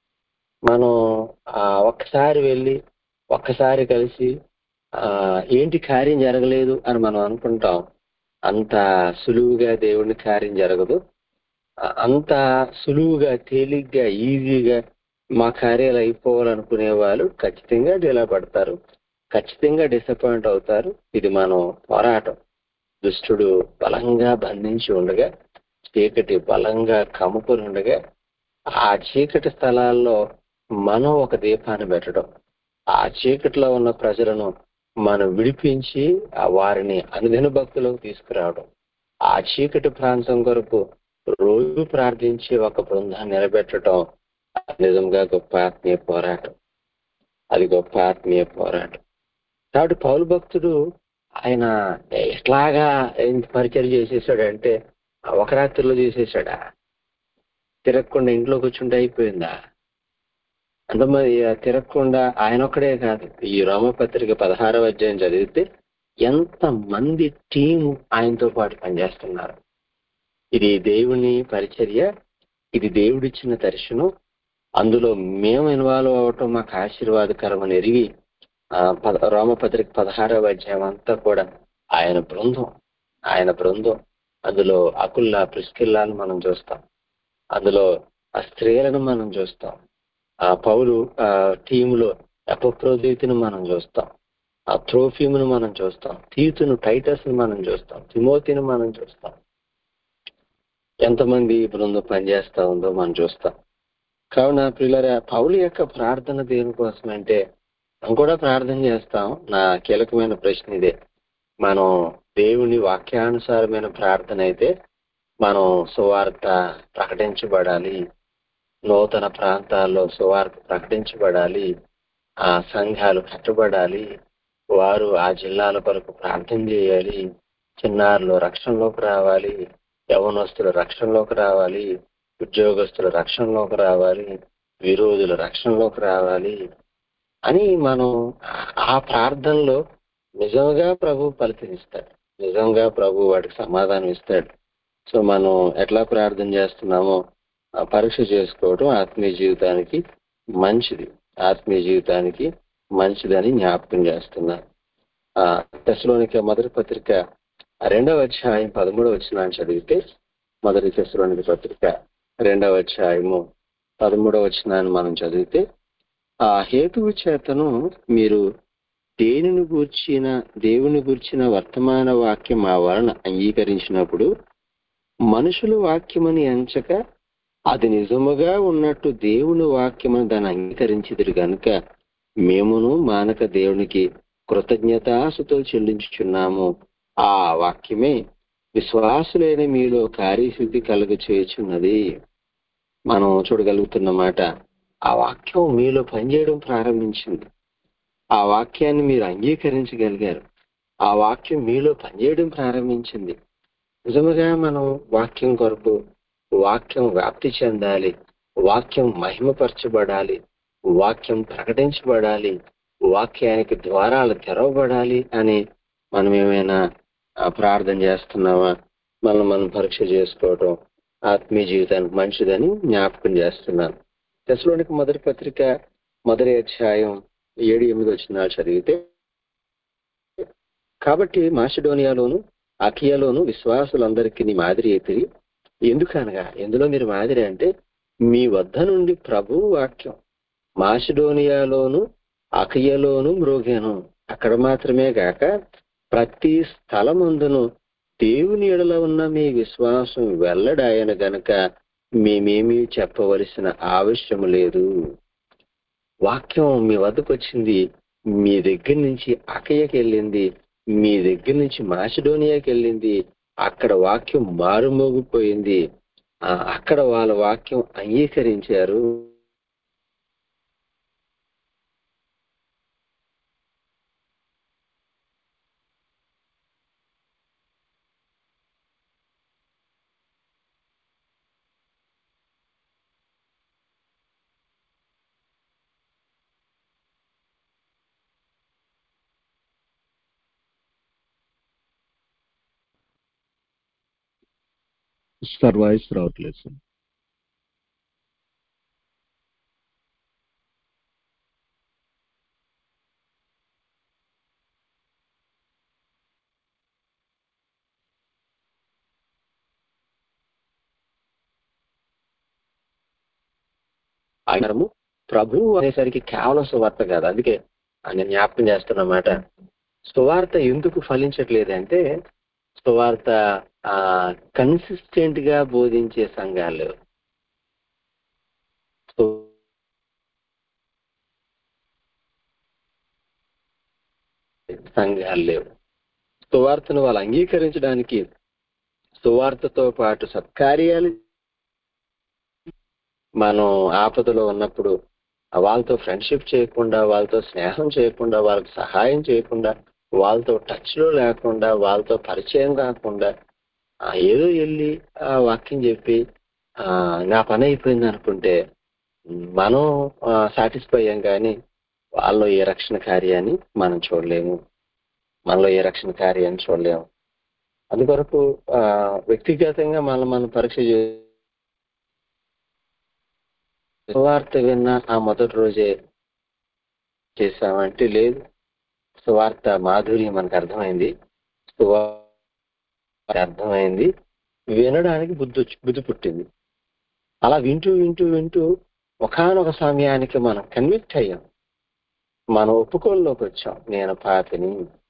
మనం ఆ, ఒక్కసారి వెళ్ళి ఒక్కసారి కలిసి ఆ, ఏంటి కార్యం జరగలేదు అని మనం అనుకుంటాం అంత సులువుగా దేవుని కార్యం జరగదు ఆ, అంత సులువుగా తేలిగ్గా ఈజీగా మా కార్యాలు అయిపోవాలనుకునే వాళ్ళు ఖచ్చితంగా డిలా పడతారు ఖచ్చితంగా డిసప్పాయింట్ అవుతారు ఇది మనం పోరాటం దుష్టుడు బలంగా బంధించి ఉండగా చీకటి బలంగా కమ్ముకొని ఉండగా ఆ చీకటి స్థలాల్లో మనం ఒక దీపాన్ని పెట్టడం ఆ చీకటిలో ఉన్న ప్రజలను మనం విడిపించి ఆ వారిని అనుదిన భక్తులకు తీసుకురావడం ఆ చీకటి ప్రాంతం కొరకు రోజు ప్రార్థించి ఒక బృందాన్ని నిలబెట్టడం నిజంగా గొప్ప ఆత్మీయ పోరాటం అది గొప్ప ఆత్మీయ పోరాటం కాబట్టి పౌలు భక్తుడు ఆయన ఎట్లాగా ఇంత పరిచయం చేసేసాడంటే ఒక రాత్రిలో చేసేసాడా తిరగకుండా ఇంట్లో కూర్చుంటే అయిపోయిందా అంత మరి తిరగకుండా ఆయన ఒక్కడే కాదు ఈ రోమపత్రిక పదహారవ అధ్యాయం చదివితే ఎంత మంది టీం ఆయనతో పాటు పనిచేస్తున్నారు ఇది దేవుని పరిచర్య ఇది దేవుడిచ్చిన దర్శనం అందులో మేము ఇన్వాల్వ్ అవటం మాకు ఆశీర్వాదకరం అని ఎరిగి ఆ, పద రోమపత్రిక పదహారవ అధ్యాయం అంతా కూడా ఆయన బృందం ఆయన బృందం అందులో అకుల్లా ప్రిస్కిల్లాను మనం చూస్తాం అందులో ఆ స్త్రీలను మనం చూస్తాం ఆ పౌలు ఆ టీములో అపప్రోదితిని మనం చూస్తాం ఆ త్రోఫీమును మనం చూస్తాం తీతును టైటస్ ని మనం చూస్తాం తిమోతిని మనం చూస్తాం ఎంతమంది ఈ బృందం పనిచేస్తా ఉందో మనం చూస్తాం కావున పిల్లరా పౌలు యొక్క ప్రార్థన దేనికోసం అంటే మనం కూడా ప్రార్థన చేస్తాం నా కీలకమైన ప్రశ్న ఇదే మనం దేవుని వాక్యానుసారమైన ప్రార్థన అయితే మనం సువార్త ప్రకటించబడాలి నూతన ప్రాంతాల్లో సువార్త ప్రకటించబడాలి ఆ సంఘాలు కట్టబడాలి వారు ఆ జిల్లాల కొరకు ప్రార్థన చేయాలి చిన్నారులు రక్షణలోకి రావాలి యవనస్తులు రక్షణలోకి రావాలి ఉద్యోగస్తులు రక్షణలోకి రావాలి విరోధులు రక్షణలోకి రావాలి అని మనం ఆ ప్రార్థనలో నిజంగా ప్రభు ఫలితనిస్తాడు నిజంగా ప్రభు వాడికి సమాధానం ఇస్తాడు సో మనం ఎట్లా ప్రార్థన చేస్తున్నామో ఆ పరీక్ష చేసుకోవడం ఆత్మీయ జీవితానికి మంచిది ఆత్మీయ జీవితానికి మంచిదని జ్ఞాపకం చేస్తున్నా ఆ దశలోనిక మొదటి పత్రిక రెండవ అధ్యాయం పదమూడవ వచ్చిన చదివితే మొదటి దశలోనిక పత్రిక రెండవ అధ్యాయము పదమూడవ వచనాన్ని మనం చదివితే ఆ హేతువు చేతను మీరు దేనిని గూర్చిన దేవుని గూర్చిన వర్తమాన వాక్యం మా వలన అంగీకరించినప్పుడు మనుషుల వాక్యమని ఎంచక అది నిజముగా ఉన్నట్టు దేవుని వాక్యమని దాన్ని అంగీకరించిదిరు గనుక మేమును మానక దేవునికి కృతజ్ఞతాసుతో చెల్లించుచున్నాము ఆ వాక్యమే విశ్వాసులైన మీలో కార్యసిద్ధి కలుగ చేయుచున్నది మనం చూడగలుగుతున్నమాట ఆ వాక్యం మీలో పనిచేయడం ప్రారంభించింది ఆ వాక్యాన్ని మీరు అంగీకరించగలిగారు ఆ వాక్యం మీలో పనిచేయడం ప్రారంభించింది నిజముగా మనం వాక్యం కొరకు వాక్యం వ్యాప్తి చెందాలి వాక్యం మహిమపరచబడాలి వాక్యం ప్రకటించబడాలి వాక్యానికి ద్వారాలు తెరవబడాలి అని మనం ఏమైనా ఆ, ప్రార్థన చేస్తున్నామా మనం మనం పరీక్ష చేసుకోవటం ఆత్మీయ జీవితానికి మంచిదని జ్ఞాపకం చేస్తున్నాను దశలోనికి మొదటి పత్రిక మొదటి అధ్యాయం ఏడు ఎనిమిది వచ్చిన చదివితే కాబట్టి మాసిడోనియాలోను అకియాలోను విశ్వాసులందరికీ నీ మాదిరి అయితే ఎందుకనగా ఎందులో మీరు మాదిరి అంటే మీ వద్ద నుండి ప్రభు వాక్యం మాసిడోనియాలోను అకియలోను మ్రోగాను అక్కడ మాత్రమే గాక ప్రతి స్థలమందును దేవుని ఎడల ఉన్న మీ విశ్వాసం వెల్లడాయన గనక మేమేమీ చెప్పవలసిన ఆవశ్యం లేదు వాక్యం మీ వద్దకు వచ్చింది మీ దగ్గర నుంచి అకయ్యకి వెళ్ళింది మీ దగ్గర నుంచి మాసిడోనియాకి వెళ్ళింది అక్కడ వాక్యం మారుమోగిపోయింది ఆ, అక్కడ వాళ్ళ వాక్యం అంగీకరించారు సార్ వాయిస్ రావట్లేదు సార్ ఆయనము ప్రభు అనేసరికి కేవలం సువార్త కాదు అందుకే నేను జ్ఞాపకం చేస్తున్నమాట సువార్త ఎందుకు ఫలించట్లేదు అంటే సువార్త ఆ కన్సిస్టెంట్ గా బోధించే సంఘాలు సు- సంఘాలు లేవు సువార్తను వాళ్ళు అంగీకరించడానికి సువార్తతో పాటు సత్కార్యాలు మనం ఆపదలో ఉన్నప్పుడు వాళ్ళతో ఫ్రెండ్షిప్ చేయకుండా వాళ్ళతో స్నేహం చేయకుండా వాళ్ళకి సహాయం చేయకుండా వాళ్ళతో టచ్ లో లేకుండా వాళ్ళతో పరిచయం కాకుండా ఆ, ఏదో వెళ్ళి ఆ వాక్యం చెప్పి ఆ నా పని అయిపోయింది అనుకుంటే మనం సాటిస్ఫై అయ్యాం కానీ వాళ్ళలో ఏ రక్షణ కార్యాన్ని మనం చూడలేము మనలో ఏ రక్షణ కార్యాన్ని చూడలేము అందుకొరకు ఆ, వ్యక్తిగతంగా మనం మనం పరీక్ష చే సువార్త విన్న ఆ మొదటి రోజే చేసామంటే లేదు సువార్త మాధుర్యం మనకు అర్థమైంది సువార్త అర్థమైంది వినడానికి బుద్ధి వచ్చి- బుద్ధి పుట్టింది అలా వింటూ వింటూ వింటూ ఒకనొక సమయానికి మనం కన్విక్ట్ అయ్యాం మనం ఒప్పుకోల్లోకి వచ్చాం నేను పాపిని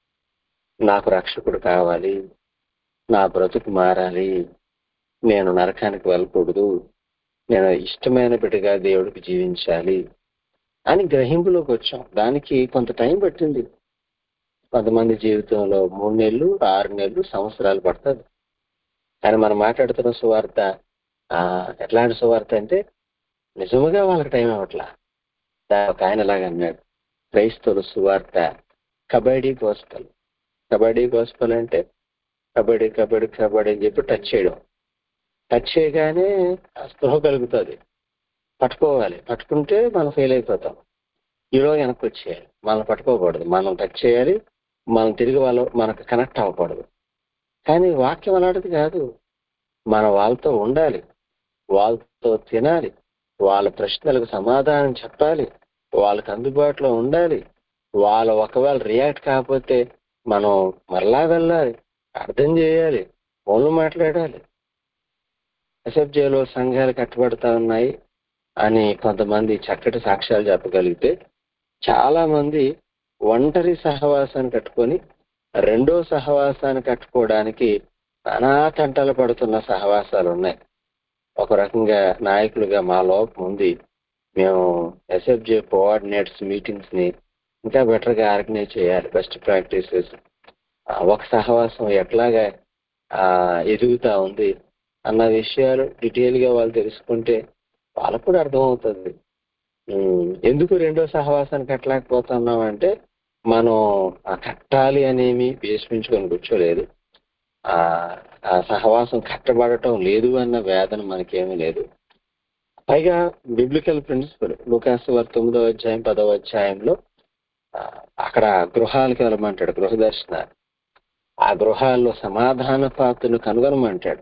నాకు రక్షకుడు కావాలి నా బ్రతుకు మారాలి నేను నరకానికి వెళ్ళకూడదు నేను ఇష్టమైన బిడ్డగా దేవుడికి జీవించాలి అని గ్రహింపులోకి వచ్చాం దానికి కొంత టైం పట్టింది కొంతమంది జీవితంలో మూడు నెలలు ఆరు నెలలు సంవత్సరాలు పడుతుంది కానీ మనం మాట్లాడుతున్న సువార్త ఆ, ఎట్లాంటి సువార్త అంటే నిజముగా వాళ్ళకి టైం అవ్వట్లా దా- ఒక ఆయన లాగా అన్నాడు క్రైస్తవుల సువార్త కబడ్డీ గోస్పల్ కబడ్డీ గోస్పల్ అంటే కబడ్డీ కబడ్డీ కబడ్డీ అని చెప్పి టచ్ చేయడం టచ్ చేయగానే ఆ స్పృహ కలుగుతుంది పట్టుకోవాలి పట్టుకుంటే మనం ఫెయిల్ అయిపోతాం ఈలో వెనక్కి వచ్చేయాలి మనం పట్టుకోకూడదు మనం టచ్ చేయాలి మనం తిరిగి వాళ్ళు మనకు కనెక్ట్ అవ్వకూడదు కానీ వాక్యం అలాంటిది కాదు మన వాళ్ళతో ఉండాలి వాళ్ళతో తినాలి వాళ్ళ ప్రశ్నలకు సమాధానం చెప్పాలి వాళ్ళకి అందుబాటులో ఉండాలి వాళ్ళు ఒకవేళ రియాక్ట్ కాకపోతే మనం మరలా వెళ్ళాలి అర్థం చేయాలి ఫోన్లు మాట్లాడాలి ఎస్ఎఫ్జేలో సంఘాలు కట్టబడతా ఉన్నాయి అని కొంతమంది చక్కటి సాక్ష్యాలు చెప్పగలిగితే చాలా మంది ఒంటరి సహవాసాన్ని కట్టుకొని రెండో సహవాసాన్ని కట్టుకోవడానికి నానా తంటలు పడుతున్న సహవాసాలు ఉన్నాయి ఒక రకంగా నాయకులుగా మా లోపం ఉంది మేము ఎస్ఎఫ్జే కోఆర్డినేట్స్ మీటింగ్స్ ని ఇంకా బెటర్ గా ఆర్గనైజ్ చేయాలి బెస్ట్ ప్రాక్టీసెస్ ఒక సహవాసం ఎట్లాగా ఆ, ఎదుగుతా ఉంది అన్న విషయాలు డీటెయిల్ గా వాళ్ళు తెలుసుకుంటే వాళ్ళకు కూడా అర్థమవుతుంది ఉమ్, ఎందుకు రెండో సహవాసానికి కట్టలేకపోతున్నాం అంటే మనం ఆ కట్టాలి అనేమి వేసుపించుకొని కూర్చోలేదు ఆ ఆ సహవాసం కట్టబడటం లేదు అన్న వేదన మనకేమీ లేదు పైగా బిబ్లికల్ ప్రిన్సిపల్ లూకాసు వారి తొమ్మిదో అధ్యాయం పదవ అధ్యాయంలో ఆ, అక్కడ గృహాలకు వెళ్ళమంటాడు గృహ దర్శనాలు ఆ గృహాల్లో సమాధాన పాత్రను కనుగొనమంటాడు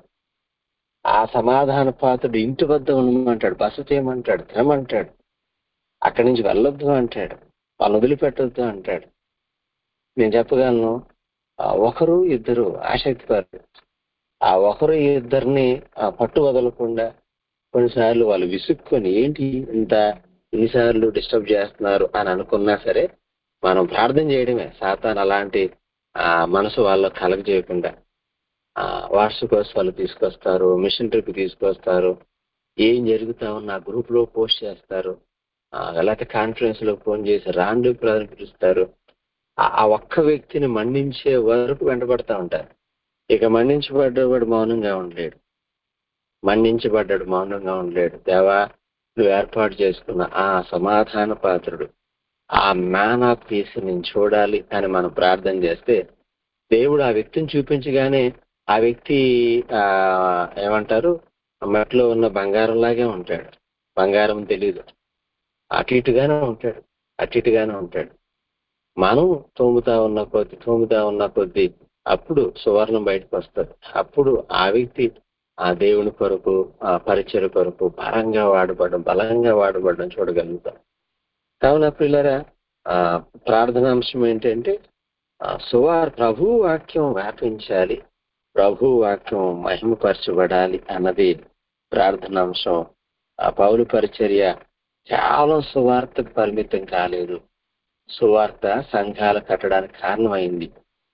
ఆ సమాధాన పాత్రుడు ఇంటి వద్ద ఉండమంటాడు బస చేయమంటాడు తినమంటాడు అక్కడి నుంచి వెళ్ళొద్దు అంటాడు వాళ్ళని వదిలిపెట్టొద్దు అంటాడు నేను చెప్పగలను ఆ ఒకరు ఇద్దరు ఆసక్తి పరు ఆ ఒకరు ఇద్దరిని ఆ పట్టు వదలకుండా కొన్నిసార్లు వాళ్ళు విసుక్కొని ఏంటి ఇంత ఇన్నిసార్లు డిస్టర్బ్ చేస్తున్నారు అని అనుకున్నా సరే మనం ప్రార్థన చేయడమే సాతాన్ అలాంటి ఆ మనసు వాళ్ళకు కలగజేయకుండా ఆ వార్షికోత్సవాలు తీసుకొస్తారు మిషన్ ట్రిప్ తీసుకొస్తారు ఏం జరుగుతా ఉన్నా గ్రూప్ లో పోస్ట్ చేస్తారు ఆ, లేకపోతే కాన్ఫరెన్స్ లో ఫోన్ చేసి రాండు ప్రజలు పిలుస్తారు ఆ- ఆ ఒక్క వ్యక్తిని మన్నించే వరకు వెంటబడతా ఉంటారు ఇక మన్నించబడ్డవాడు మౌనంగా ఉండలేడు మన్నించబడ్డాడు మౌనంగా ఉండలేడు దేవా నువ్వు ఏర్పాటు చేసుకున్న ఆ సమాధాన పాత్రుడు ఆ మ్యాన్ ఆఫ్ పీస్ నేను చూడాలి అని మనం ప్రార్థన చేస్తే దేవుడు ఆ వ్యక్తిని చూపించగానే ఆ వ్యక్తి ఆ ఏమంటారు మెట్లో ఉన్న బంగారం లాగే ఉంటాడు బంగారం తెలీదు అటు ఇటుగానే ఉంటాడు అటు ఇటుగానే ఉంటాడు మనం తోముతా ఉన్న కొద్ది తోముతా ఉన్న కొద్ది అప్పుడు సువర్ణం బయటకు వస్తుంది అప్పుడు ఆ వ్యక్తి ఆ దేవుని కొరకు ఆ పరిచయ కొరకు బలంగా వాడబడడం బలంగా వాడబడడం చూడగలుగుతాం కావున పిల్లరా ఆ ప్రార్థనాంశం ఏంటంటే ఆ సువార్ ప్రభు వాక్యం వ్యాపించాలి ప్రభు వాక్యం మహిమపరచబడాలి అన్నది ప్రార్థనాంశం ఆ పౌలు పరిచర్య కేవలం సువార్తకు పరిమితం కాలేదు సువార్త సంఘాలు కట్టడానికి కారణమైంది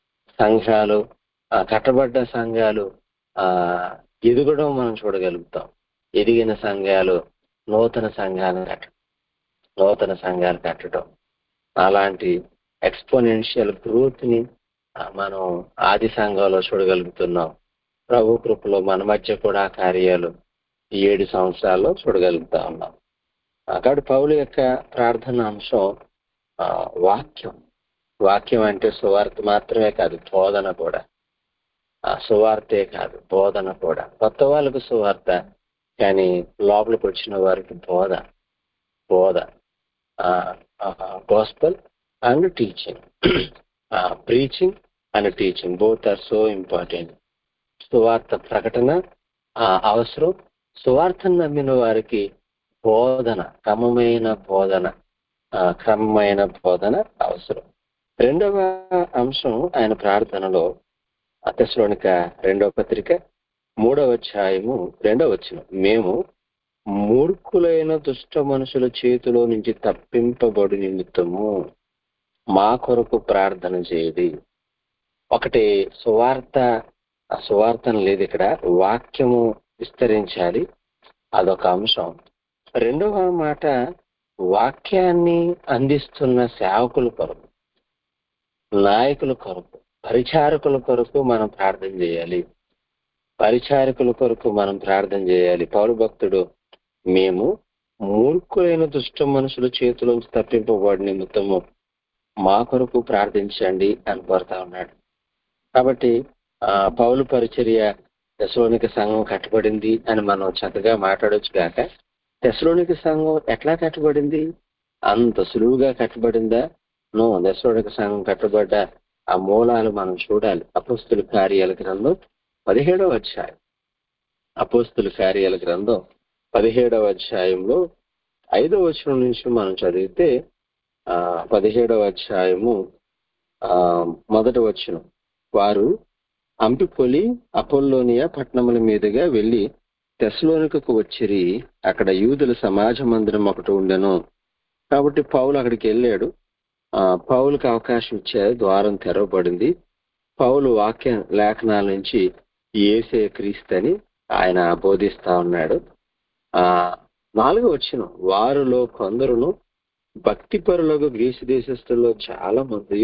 సంఘాలు ఆ కట్టబడ్డ సంఘాలు ఆ ఎదుగడం మనం చూడగలుగుతాం ఎదిగిన సంఘాలు నూతన సంఘాలు కట్టడం నూతన సంఘాలు కట్టడం అలాంటి ఎక్స్పోనెన్షియల్ గ్రోత్ ని ఆ, మనం ఆది సంఘంలో చూడగలుగుతున్నాం ప్రభు కృపలో మన మధ్య కూడా ఆ కార్యాలు ఈ ఏడు సంవత్సరాల్లో చూడగలుగుతా ఉన్నాం అక్కడ పౌలు యొక్క ప్రార్థన అంశం ఆ, వాక్యం వాక్యం అంటే సువార్త మాత్రమే కాదు బోధన కూడా ఆ సువార్తే కాదు బోధన కూడా కొత్త వాళ్ళకు సువార్త కానీ లోపలికి వచ్చిన వారికి బోధ బోధ gospel and teaching preaching and teaching both are so important సువార్త ప్రకటన ఆ, అవసరం సువార్తను నమ్మిన వారికి బోధన క్రమమైన బోధన ఆ, క్రమమైన బోధన అవసరం రెండవ అంశం ఆయన ప్రార్థనలో అతస్లోనిక రెండవ పత్రిక మూడవ అధ్యాయము రెండవ వచనం మేము మూర్ఖులైన దుష్ట మనుషుల చేతిలో నుంచి తప్పింపబడి నిమిత్తము మా కొరకు ప్రార్థన చేయడి ఒకటి సువార్త ఆ సువార్తను లేదు ఇక్కడ వాక్యము విస్తరించాలి అదొక అంశం రెండవ మాట వాక్యాన్ని అందిస్తున్న సేవకుల కొరకు నాయకుల కొరకు పరిచారకుల కొరకు మనం ప్రార్థన చేయాలి పరిచారకుల కొరకు మనం ప్రార్థన చేయాలి పౌరు భక్తుడు మేము మూర్ఖులైన దుష్ట మనుషుల చేతిలోంచి తప్పింపబడి నిమిత్తము మా కొరకు ప్రార్థించండి అని కోరుతా ఉన్నాడు కాబట్టి ఆ పౌలు పరిచర్య తెసలోనిక సంఘం కట్టబడింది అని మనం చక్కగా మాట్లాడొచ్చు కాక తెసలోనిక సంఘం ఎట్లా కట్టబడింది అంత సులువుగా కట్టబడిందా నో తెసలోనిక సంఘం కట్టబడ్డ ఆ మూలాలు మనం చూడాలి అపోస్తుల కార్యాల గ్రంథం పదిహేడవ అధ్యాయం అపోస్తుల కార్యాల గ్రంథం పదిహేడవ అధ్యాయంలో ఐదవ వచనం నుంచి మనం చదివితే ఆ పదిహేడవ అధ్యాయము ఆ మొదటి వచనం వారు అంపిపొలి అపోల్లోనియా పట్టణముల మీదుగా వెళ్లి తెస్లోనికకు వచ్చిరి అక్కడ యూదుల సమాజ మందిరం ఒకటి ఉండెను కాబట్టి పౌలు అక్కడికి వెళ్ళాడు ఆ పౌలుకి అవకాశం ఇచ్చారు ద్వారం తెరవబడింది పౌలు వాక్య లేఖనాల నుంచి ఏసే క్రీస్తని ఆయన బోధిస్తా ఉన్నాడు ఆ నాలుగో వచ్చిన వారిలో కొందరును భక్తిపరులకు గ్రీసు దేశస్తుల్లో చాలా మంది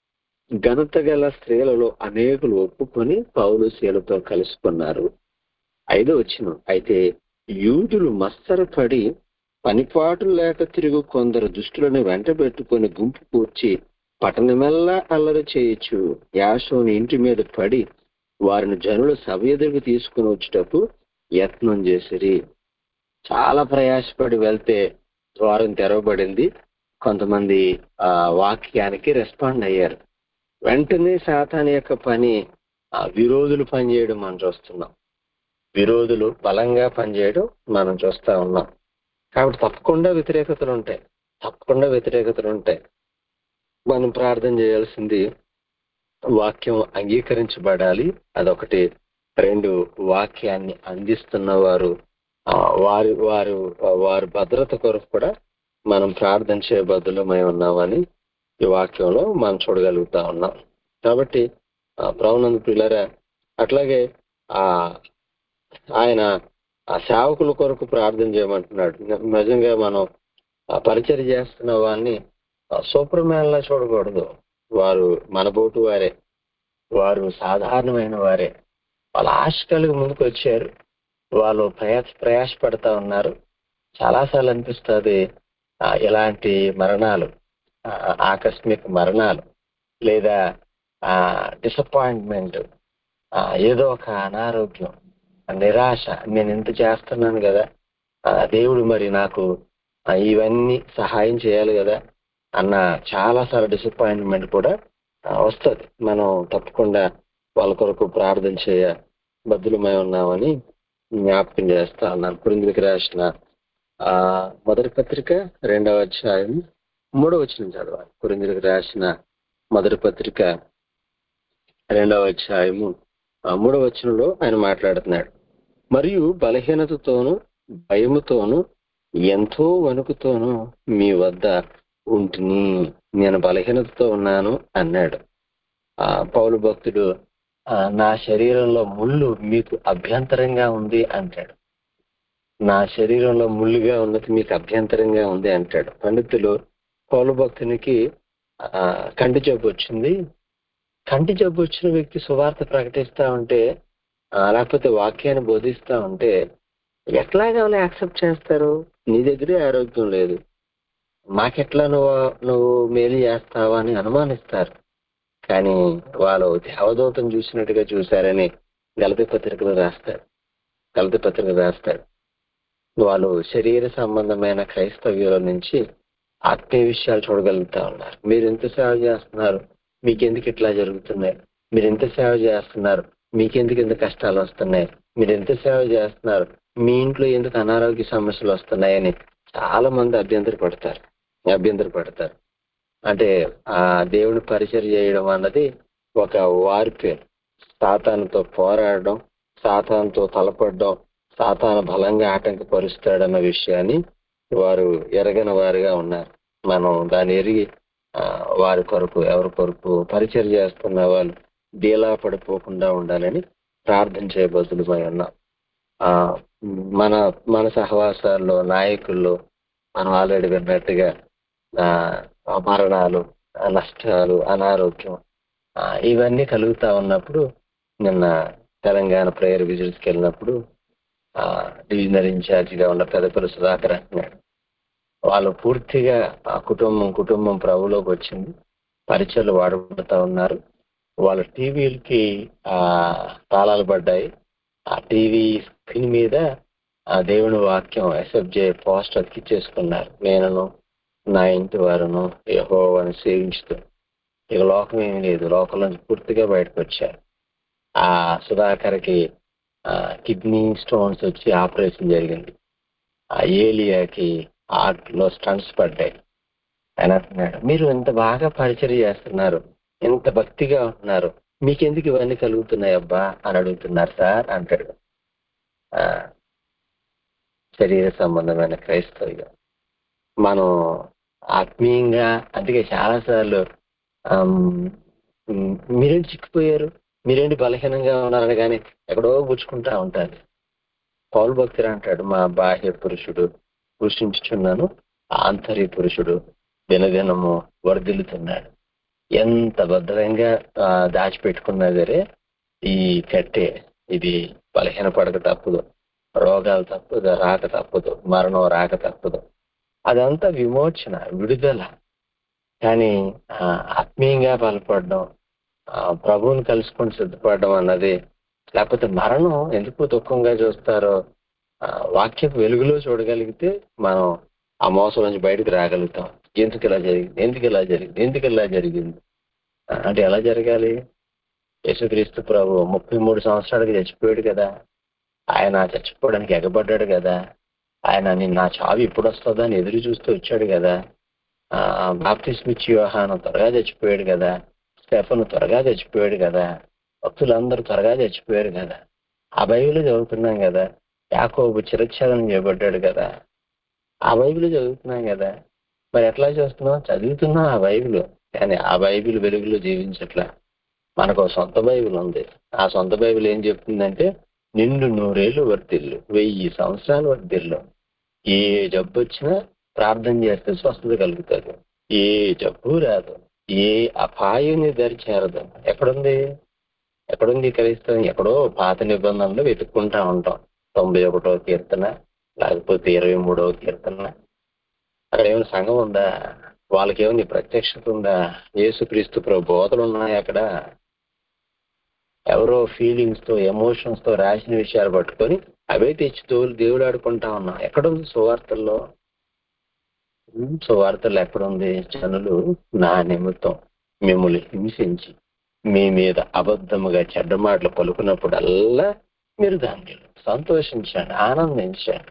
ఘనత గల స్త్రీలలో అనేకులు ఒప్పుకొని పౌలు శీలతో కలుసుకున్నారు ఐదో వచ్చిన అయితే యూదులు మత్సరపడి పనిపాటు లేక తిరుగు కొందరు దుష్టులను వెంట పెట్టుకుని గుంపు కూర్చి పట్టణమెల్లా అల్లరి చేయొచ్చు యాసోని ఇంటి మీద పడి వారిని జనుల సభ ఎదురుకు తీసుకుని వచ్చేటప్పుడు యత్నం చేసిరి చాలా ప్రయాసపడి వెళ్తే ద్వారం తెరవబడింది కొంతమంది ఆ వాక్యానికి రెస్పాండ్ అయ్యారు వెంటనే సాతాన్ యొక్క పని ఆ విరోధులు పనిచేయడం మనం చూస్తున్నాం విరోధులు బలంగా పనిచేయడం మనం చూస్తా ఉన్నాం కాబట్టి తప్పకుండా వ్యతిరేకతలు ఉంటాయి తప్పకుండా వ్యతిరేకతలు ఉంటాయి మనం ప్రార్థన చేయాల్సింది వాక్యం అంగీకరించబడాలి అదొకటి రెండు వాక్యాన్ని అందిస్తున్న వారు ఆ, వారి వారు వారి భద్రత కొరకు కూడా మనం ప్రార్థన చేయబద్దులమై ఉన్నామని ఈ వాక్యంలో మనం చూడగలుగుతా ఉన్నాం కాబట్టి ఆ, ప్రభునందు పిల్లరా అట్లాగే ఆ ఆయన ఆ సేవకుల కొరకు ప్రార్థన చేయమంటున్నాడు ని- నిజంగా మనం ఆ పరిచయం చేస్తున్న వారిని సూపర్ మ్యాన్ లా చూడకూడదు వారు మనబోటు వారే వారు సాధారణమైన వారే వాళ్ళ ఆశ కలిగి ముందుకు వచ్చారు వాళ్ళు ప్రయాస ప్రయాసపడతా ఉన్నారు చాలాసార్లు అనిపిస్తుంది ఆ, ఇలాంటి మరణాలు ఆ, ఆకస్మిక మరణాలు లేదా డిసప్పాయింట్మెంట్ ఏదో ఒక అనారోగ్యం నిరాశ నేను ఇంత చేస్తున్నాను కదా ఆ, దేవుడు మరి నాకు ఆ, ఇవన్నీ సహాయం చేయాలి కదా అన్న చాలాసార్లు డిసప్పాయింట్మెంట్ కూడా వస్తుంది మనం తప్పకుండా వాళ్ళ కొరకు ప్రార్థన చేయ బద్దులమై ఉన్నామని జ్ఞాపకం చేస్తా ఉన్నాను పురిందులకు రాసిన ఆ మొదటి పత్రిక రెండవ అధ్యాయం మూడవ వచనం చదవాలి పురిందులకు రాసిన మొదటి పత్రిక రెండవ అధ్యాయము ఆ మూడవ వచనంలో ఆయన మాట్లాడుతున్నాడు మరియు బలహీనతతోను భయముతోను ఎంతో వణుకుతోను మీ వద్ద ఉంటుని నేను బలహీనతతో ఉన్నాను అన్నాడు ఆ పౌలు భక్తుడు ఆ, నా శరీరంలో ముళ్ళు మీకు అభ్యంతరంగా ఉంది అంటాడు నా శరీరంలో ముళ్ళుగా ఉన్నది మీకు అభ్యంతరంగా ఉంది అంటాడు పండితులు పౌలు భక్తునికి ఆ, కంటి జబ్బు వచ్చింది కంటి జబ్బు వచ్చిన వ్యక్తి సువార్త ప్రకటిస్తా ఉంటే ఆ, లేకపోతే వాక్యాన్ని బోధిస్తా ఉంటే ఎట్లాగా వాళ్ళు యాక్సెప్ట్ చేస్తారు నీ దగ్గరే ఆరోగ్యం లేదు మాకెట్లా నువ్వు నువ్వు మేలు చేస్తావా అని అనుమానిస్తారు కానీ వాళ్ళు దేవదూతను చూసినట్టుగా చూశారని గలతి పత్రికలు రాస్తాడు గలతి పత్రిక రాస్తాడు వాళ్ళు శరీర సంబంధమైన క్రైస్తవ్యుల నుంచి ఆత్మీయ విషయాలు చూడగలుగుతా ఉన్నారు మీరు ఎంత సేవ చేస్తున్నారు మీకెందుకు ఇట్లా జరుగుతున్నాయి మీరు ఎంత సేవ చేస్తున్నారు మీకెందుకు ఇంత కష్టాలు వస్తున్నాయి మీరు ఎంత సేవ చేస్తున్నారు మీ ఇంట్లో ఎందుకు అనారోగ్య సమస్యలు వస్తున్నాయని చాలా మంది అభ్యంతర పడతారు అభ్యంతర పడతారు అంటే ఆ దేవుని పరిచయం చేయడం అన్నది ఒక వార్పేరు సాతానుతో పోరాడడం సాతానుతో తలపడడం సాతాను బలంగా ఆటంకపరుస్తాడన్న విషయాన్ని వారు ఎరగని వారుగా ఉన్నారు మనం దాన్ని ఎరిగి ఆ, వారి కొరకు ఎవరి కొరకు పరిచయం చేస్తున్న వాళ్ళు డీలా పడిపోకుండా ఉండాలని ప్రార్థన చేయబోతులమై ఉన్నాం ఆ మన మన సహవాసాల్లో నాయకుల్లో మనం ఆల్రెడీ విన్నట్టుగా ఆ, మరణాలు ఆ, నష్టాలు అనారోగ్యం ఆ, ఇవన్నీ కలుగుతా ఉన్నప్పుడు నిన్న తెలంగాణ ప్రేయర్ విజిట్స్కి వెళ్ళినప్పుడు ఆ, డివిజనల్ ఇన్ఛార్జిగా ఉన్న పెద్దపల్లి సుధాకర్ అంటున్నాడు వాళ్ళు పూర్తిగా ఆ కుటుంబం కుటుంబం ప్రభులోకి వచ్చింది పరిచయలు వాడబడుతూ ఉన్నారు వాళ్ళ టీవీలకి ఆ తాళాలు పడ్డాయి ఆ టీవీ స్క్రీన్ మీద ఆ దేవుని వాక్యం ఎస్ఎఫ్జే పోస్ట్ అతికిచ్చేసుకున్నారు నేనును నా ఇంటి వారును యెహోవాను సేవించుతూ ఇక లోకం ఏమీ లేదు లోకం నుంచి పూర్తిగా బయటకు వచ్చారు ఆ సుధాకర్కి కిడ్నీ స్టోన్స్ వచ్చి ఆపరేషన్ జరిగింది ఆ ఏలియాకి హార్ట్ లో స్టంట్స్ పడ్డాయి ఆయన అంటున్నాడు మీరు ఇంత బాగా పరిచయం చేస్తున్నారు ఎంత భక్తిగా ఉంటున్నారు మీకెందుకు ఇవన్నీ కలుగుతున్నాయి అబ్బా అని అడుగుతున్నారు సార్ అంటాడు ఆ, శరీర సంబంధమైన క్రైస్తవ్యం మనం ఆత్మీయంగా అందుకే చాలాసార్లు ఆమ్, ఉమ్, మీరేంటి చిక్కిపోయారు మీరేంటి బలహీనంగా ఉన్నారని కానీ ఎక్కడో గుచ్చుకుంటా ఉంటారు పౌరు భక్తుడు అంటాడు మా బాహ్య పురుషుడు కృషించుచున్నాను ఆంతర్య పురుషుడు దినదినము వర్ధిల్లుతున్నాడు ఎంత భద్రంగా ఆ, దాచిపెట్టుకున్నా సరే ఈ కట్టే ఇది బలహీన పడక తప్పదు రోగాలు తప్పదు రాక తప్పదు మరణం రాక తప్పదు అదంతా విమోచన విడుదల కానీ ఆ, ఆత్మీయంగా బలపడడం ఆ, ప్రభువుని కలుసుకొని సిద్ధపడడం అన్నది లేకపోతే మరణం ఎందుకు దుఃఖంగా చూస్తారో ఆ, వాక్యపు వెలుగులో చూడగలిగితే మనం ఆ మోసం నుంచి బయటకు రాగలుగుతాం ఎందుకు ఇలా జరిగింది ఎందుకు ఇలా జరిగింది ఎందుకు ఇలా జరిగింది ఆ, అంటే ఎలా జరగాలి యేసుక్రీస్తు ప్రభు ముప్పై మూడు సంవత్సరాలకి చచ్చిపోయాడు కదా ఆయన చచ్చిపోవడానికి ఎగబడ్డాడు కదా ఆయన "నీ- నా చావు ఎప్పుడు వస్తుందా అని ఎదురు చూస్తూ వచ్చాడు కదా ఆ బాప్తిస్మిచ్చి యోహాను త్వరగా చచ్చిపోయాడు కదా స్టెఫను త్వరగా చచ్చిపోయాడు కదా భక్తులందరూ త్వరగా చచ్చిపోయారు కదా ఆ బైబిల్ చదువుతున్నాం కదా యాకోబు చిరచ్ఛేదనం చేయబడ్డాడు కదా ఆ బైబిల్ చదువుతున్నాం కదా మరి ఎట్లా చేస్తున్నాం చదువుతున్నాం ఆ బైబిల్ కానీ ఆ బైబిల్ వెలుగులో జీవించట్లా మనకు ఒక సొంత బైబిల్ ఉంది ఆ సొంత బైబిల్ ఏం చెప్తుందంటే నిండు నూరేళ్లు వర్తిల్లు వెయ్యి సంవత్సరాలు వర్తిల్లు ఏ జబ్బు వచ్చినా ప్రార్థన చేస్తే స్వస్థత కలుగుతుంది ఏ జబ్బు రాదు ఏ అపాయాన్ని దరి చేరదు ఎక్కడుంది ఎక్కడుంది క్రైస్తవం ఎక్కడో పాత నిబంధనలు వెతుక్కుంటా ఉంటాం తొంభై ఒకటో కీర్తన లేకపోతే ఇరవై మూడవ కీర్తన అక్కడ ఏమైనా సంఘం ఉందా వాళ్ళకి ఏమైనా ప్రత్యక్షత ఉందా యేసుక్రీస్తు ప్రభు బోధలు ఉన్నాయి అక్కడ ఎవరో ఫీలింగ్స్ తో ఎమోషన్స్ తో రాసిన విషయాలు పట్టుకొని అవే తెచ్చి తోలు దేవుడు ఆడుకుంటా ఉన్నాం ఎక్కడుంది సువార్తల్లో ఉమ్, సువార్తలు ఎక్కడుంది జనులు నా నిమిత్తం మిమ్మల్ని హింసించి మీ మీద అబద్ధముగా చెడ్డ మాటలు పలుకున్నప్పుడల్లా మీరు దాన్ని సంతోషించండి ఆనందించండి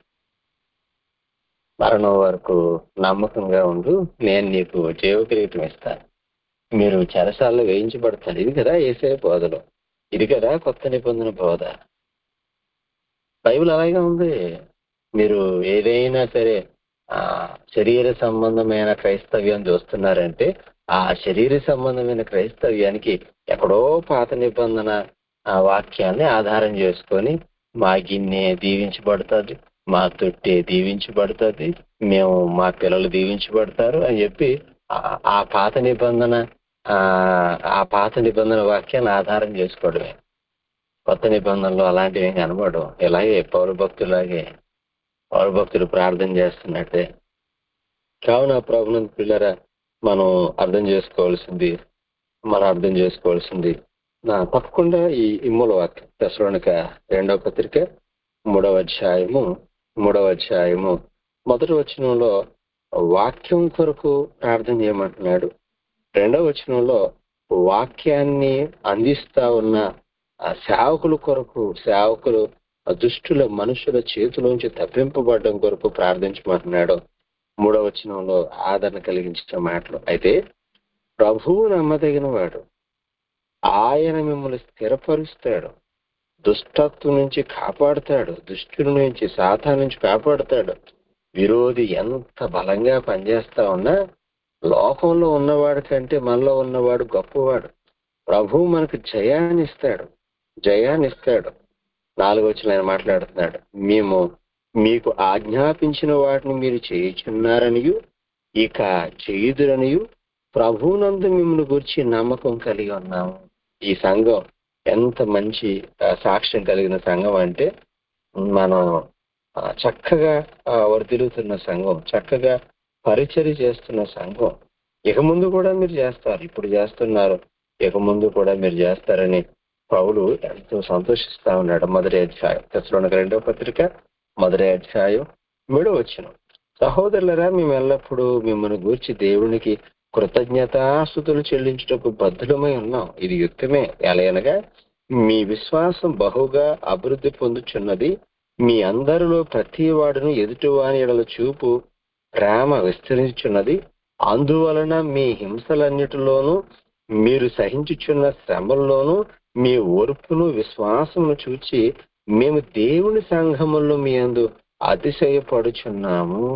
మరణం వరకు నమ్మకంగా ఉండు నేను నీకు జీవకిరీటం ఇస్తాను మీరు చెరసాల్లో వేయించబడతారు ఇది కదా ఏసే బోధలు ఇది కదా కొత్త నిబంధన బోధ బైబిల్ అలాగే ఉంది మీరు ఏదైనా సరే ఆ శరీర సంబంధమైన క్రైస్తవ్యం చూస్తున్నారంటే ఆ శరీర సంబంధమైన క్రైస్తవ్యానికి ఎక్కడో పాత నిబంధన ఆ వాక్యాన్ని ఆధారం చేసుకొని మా గిన్నె దీవించబడుతుంది మా తొట్టె దీవించబడుతుంది మేము మా పిల్లలు దీవించబడతారు అని చెప్పి ఆ- ఆ పాత నిబంధన ఆ ఆ పాత నిబంధన వాక్యాన్ని ఆధారం చేసుకోవడమే కొత్త నిబంధనలు అలాంటివి ఏం కనబడవు ఇలాగే పౌర భక్తులాగే పౌర భక్తులు ప్రార్థన చేస్తున్నట్టే కావున ప్రభుత్వ పిల్లరా మనం అర్థం చేసుకోవాల్సింది మనం అర్థం చేసుకోవాల్సింది నా తప్పకుండా ఈ ఇమ్ముల వాక్యం దశలోనిక రెండవ పత్రిక మూడవ అధ్యాయము మూడవ అధ్యాయము మొదటి వచనంలో వాక్యం కొరకు ప్రార్థన చేయమంటున్నాడు రెండవ వచనంలో వాక్యాన్ని అందిస్తా ఉన్న ఆ సేవకుల కొరకు సేవకులు ఆ దుష్టుల మనుషుల చేతిలోంచి తప్పింపబడడం కొరకు ప్రార్థించమంటున్నాడు మూడవ వచనంలో ఆదరణ కలిగించిన మాటలు అయితే ప్రభువు నమ్మదగిన వాడు ఆయన మిమ్మల్ని స్థిరపరుస్తాడు దుష్టత్వం నుంచి కాపాడుతాడు దుష్టుల నుంచి సాతా నుంచి కాపాడుతాడు విరోధి ఎంత బలంగా పనిచేస్తా ఉన్నా లోకంలో ఉన్నవాడి కంటే మనలో ఉన్నవాడు గొప్పవాడు ప్రభువు మనకు జయాన్ని ఇస్తాడు జయాన్ని ఇస్తాడు నాలుగు వచ్చిన ఆయన మాట్లాడుతున్నాడు మేము మీకు ఆజ్ఞాపించిన వాటిని మీరు చేయుచున్నారనియు ఇక చేయుదురనియు ప్రభువునందు మిమ్మల్ని గురించి నమ్మకం కలిగి ఉన్నాము ఈ సంఘం ఎంత మంచి ఆ, సాక్ష్యం కలిగిన సంఘం అంటే మనం ఆ, చక్కగా ఆ, వర్ధిల్లుతున్న సంఘం చక్కగా పరిచర్య చేస్తున్న సంఘం ఇక ముందు కూడా మీరు చేస్తారు ఇప్పుడు చేస్తున్నారు ఇక ముందు కూడా మీరు చేస్తారని పౌలు ఎంతో సంతోషిస్తా ఉన్నాడు మొదటి అధ్యాయం తెసలోనిక రెండవ పత్రిక మొదటి అధ్యాయం మూడో వచ్చిన సహోదరులరా మేము ఎల్లప్పుడూ మిమ్మల్ని గూర్చి దేవునికి కృతజ్ఞతాస్తుతులు చెల్లించుటకు బద్ధులమై ఉన్నాం ఇది యుక్తమే ఎలయనగా మీ విశ్వాసం బహుగా అభివృద్ధి పొందుచున్నది మీ అందరిలో ప్రతి వాడును ఎదుటివాని ఎడల చూపు ప్రేమ విస్తరించుచున్నది అందువలన మీ హింసలన్నిటిలోనూ మీరు సహించుచున్న శ్రమల్లోనూ మీ ఓర్పును విశ్వాసమును చూచి మేము దేవుని సంఘములో మీ అందు అతిశయపడుచున్నాము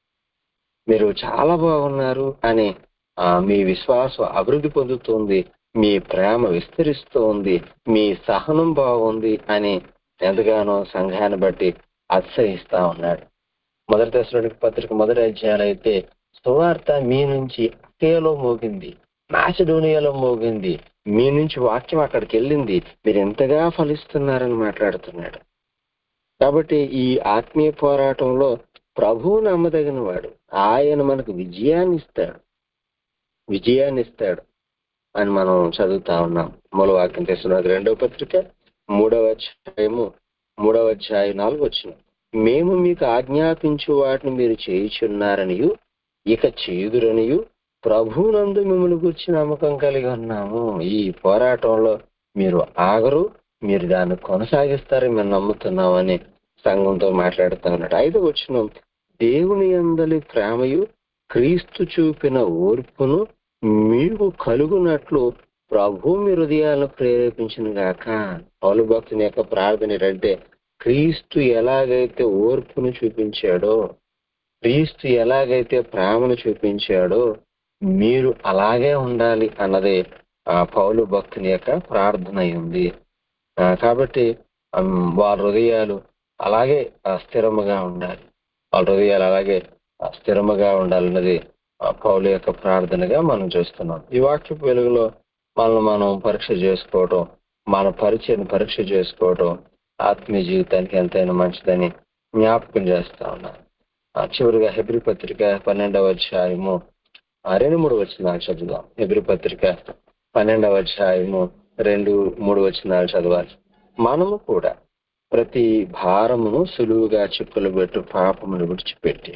మీరు చాలా బాగున్నారు అని ఆ, మీ విశ్వాసం అభివృద్ధి పొందుతుంది మీ ప్రేమ విస్తరిస్తోంది మీ సహనం బాగుంది అని ఎంతగానో సంఘాన్ని బట్టి అతిశయిస్తా ఉన్నాడు మొదటి దశలోనికి పత్రిక మొదటి అధ్యాయాలు అయితే సువార్త మీ నుంచి అకేలో మోగింది మాసిడోనియాలో మోగింది మీ నుంచి వాక్యం అక్కడికి వెళ్ళింది మీరు ఎంతగా ఫలిస్తున్నారని మాట్లాడుతున్నాడు కాబట్టి ఈ ఆత్మీయ పోరాటంలో ప్రభువు నమ్మదగిన వాడు ఆయన మనకు విజయాన్ని ఇస్తాడు విజయాన్ని ఇస్తాడు అని మనం చదువుతా ఉన్నాం మూలవాక్యం తెస్తున్నది రెండవ పత్రిక మూడవ అధ్యాయము మూడవ అధ్యాయం నాలుగు వచ్చిన మేము మీకు ఆజ్ఞాపించు వాటిని మీరు చేయుచున్నారనియు ఇక చేయుదురనియు ప్రభువునందు మిమ్మల్ని గురించి నమ్మకం కలిగి ఉన్నాము ఈ పోరాటంలో మీరు ఆగరు మీరు దాన్ని కొనసాగిస్తారని మేము నమ్ముతున్నామని సంఘంతో మాట్లాడుతూ ఉన్నాడు ఐదో వచ్చిన దేవుని అందలి ప్రేమయు క్రీస్తు చూపిన ఓర్పును మీకు కలుగునట్లు ప్రభు మీ హృదయాలను ప్రేరేపించిన గాక పౌలు భక్తుని యొక్క ప్రార్థన ఏంటంటే క్రీస్తు ఎలాగైతే ఓర్పును చూపించాడో క్రీస్తు ఎలాగైతే ప్రేమను చూపించాడో మీరు అలాగే ఉండాలి అన్నదే ఆ పౌలు భక్తుని యొక్క ప్రార్థన అయి ఉంది ఆ, కాబట్టి ఉమ్, వారి హృదయాలు అలాగే ఆ, స్థిరముగా ఉండాలి వాళ్ళ హృదయాలు అలాగే ఆ, స్థిరముగా ఉండాలన్నది ఆ, పౌలు యొక్క ప్రార్థనగా మనం చూస్తున్నాం ఈ వాక్యపు వెలుగులో మనల్ని మనం పరీక్ష చేసుకోవటం మన పరిచయం పరీక్ష చేసుకోవటం ఆత్మీయ జీవితానికి ఎంతైనా మంచిదని జ్ఞాపకం చేస్తా ఉన్నాను ఆ, చివరిగా హెబ్రి పత్రిక పన్నెండవ అధ్యాయము ఆ, రెండు మూడు వచనాలు చదువుదాం హెబ్రి పత్రిక పన్నెండవ అధ్యాయము రెండు మూడు వచనాలు చదవాలి మనము కూడా ప్రతి భారమును సులువుగా చిక్కులు పెట్టు పాపమును విడిచిపెట్టి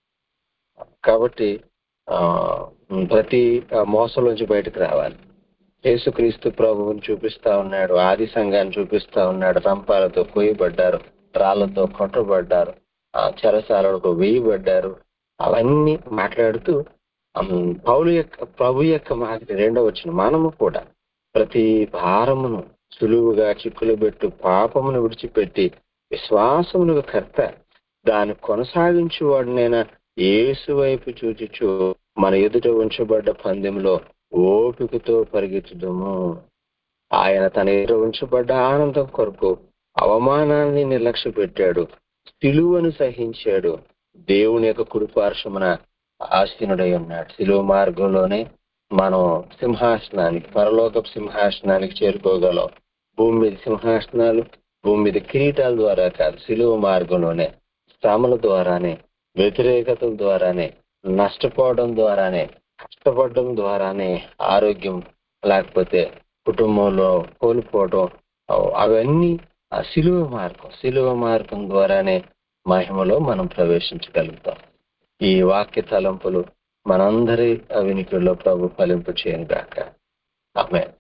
కాబట్టి ఆ ప్రతి ఆ, మోసంలోంచి బయటకు రావాలి యేసుక్రీస్తు ప్రభువుని చూపిస్తా ఉన్నాడు ఆది సంఘాన్ని చూపిస్తా ఉన్నాడు రంపాలతో కొయ్యబడ్డారు రాళ్లతో కొట్టబడ్డారు ఆ చెరసాలకు వేయబడ్డారు అవన్నీ మాట్లాడుతూ ఉమ్, పౌలు యొక్క ప్రభు యొక్క మాదిరి రెండవ వచ్చిన మనము కూడా ప్రతి భారమును సులువుగా చిక్కులు పెట్టు పాపమును విడిచిపెట్టి విశ్వాసమునకు కర్త దాన్ని కొనసాగించువాడినైనా యేసు వైపు చూచుచు మన ఎదుట ఉంచబడ్డ పందెంలో ఓపికతో పరిగెత్తుదము ఆయన తన ఎదుట ఉంచబడ్డ ఆనందం కొరకు అవమానాన్ని నిర్లక్ష్య పెట్టాడు సిలువను సహించాడు దేవుని యొక్క కుడిపార్శ్వమున ఆసీనుడై ఉన్నాడు సిలువ మార్గంలోనే మనం సింహాసనానికి పరలోక సింహాసనానికి చేరుకోగలం భూమి మీద సింహాసనాలు భూమి మీద కిరీటాల ద్వారా కాదు సిలువ మార్గంలోనే శ్రమల ద్వారానే వ్యతిరేకతల ద్వారానే నష్టపోవడం ద్వారానే కష్టపడడం ద్వారానే ఆరోగ్యం లేకపోతే కుటుంబంలో కోల్పోవడం అవన్నీ ఆ సిలువ మార్గం సిలువ మార్గం ద్వారానే మహిమలో మనం ప్రవేశించగలుగుతాం ఈ వాక్య తలంపులు మనందరి అవినికిలో ప్రభు ఫలింపు చేయను గాక ఆమె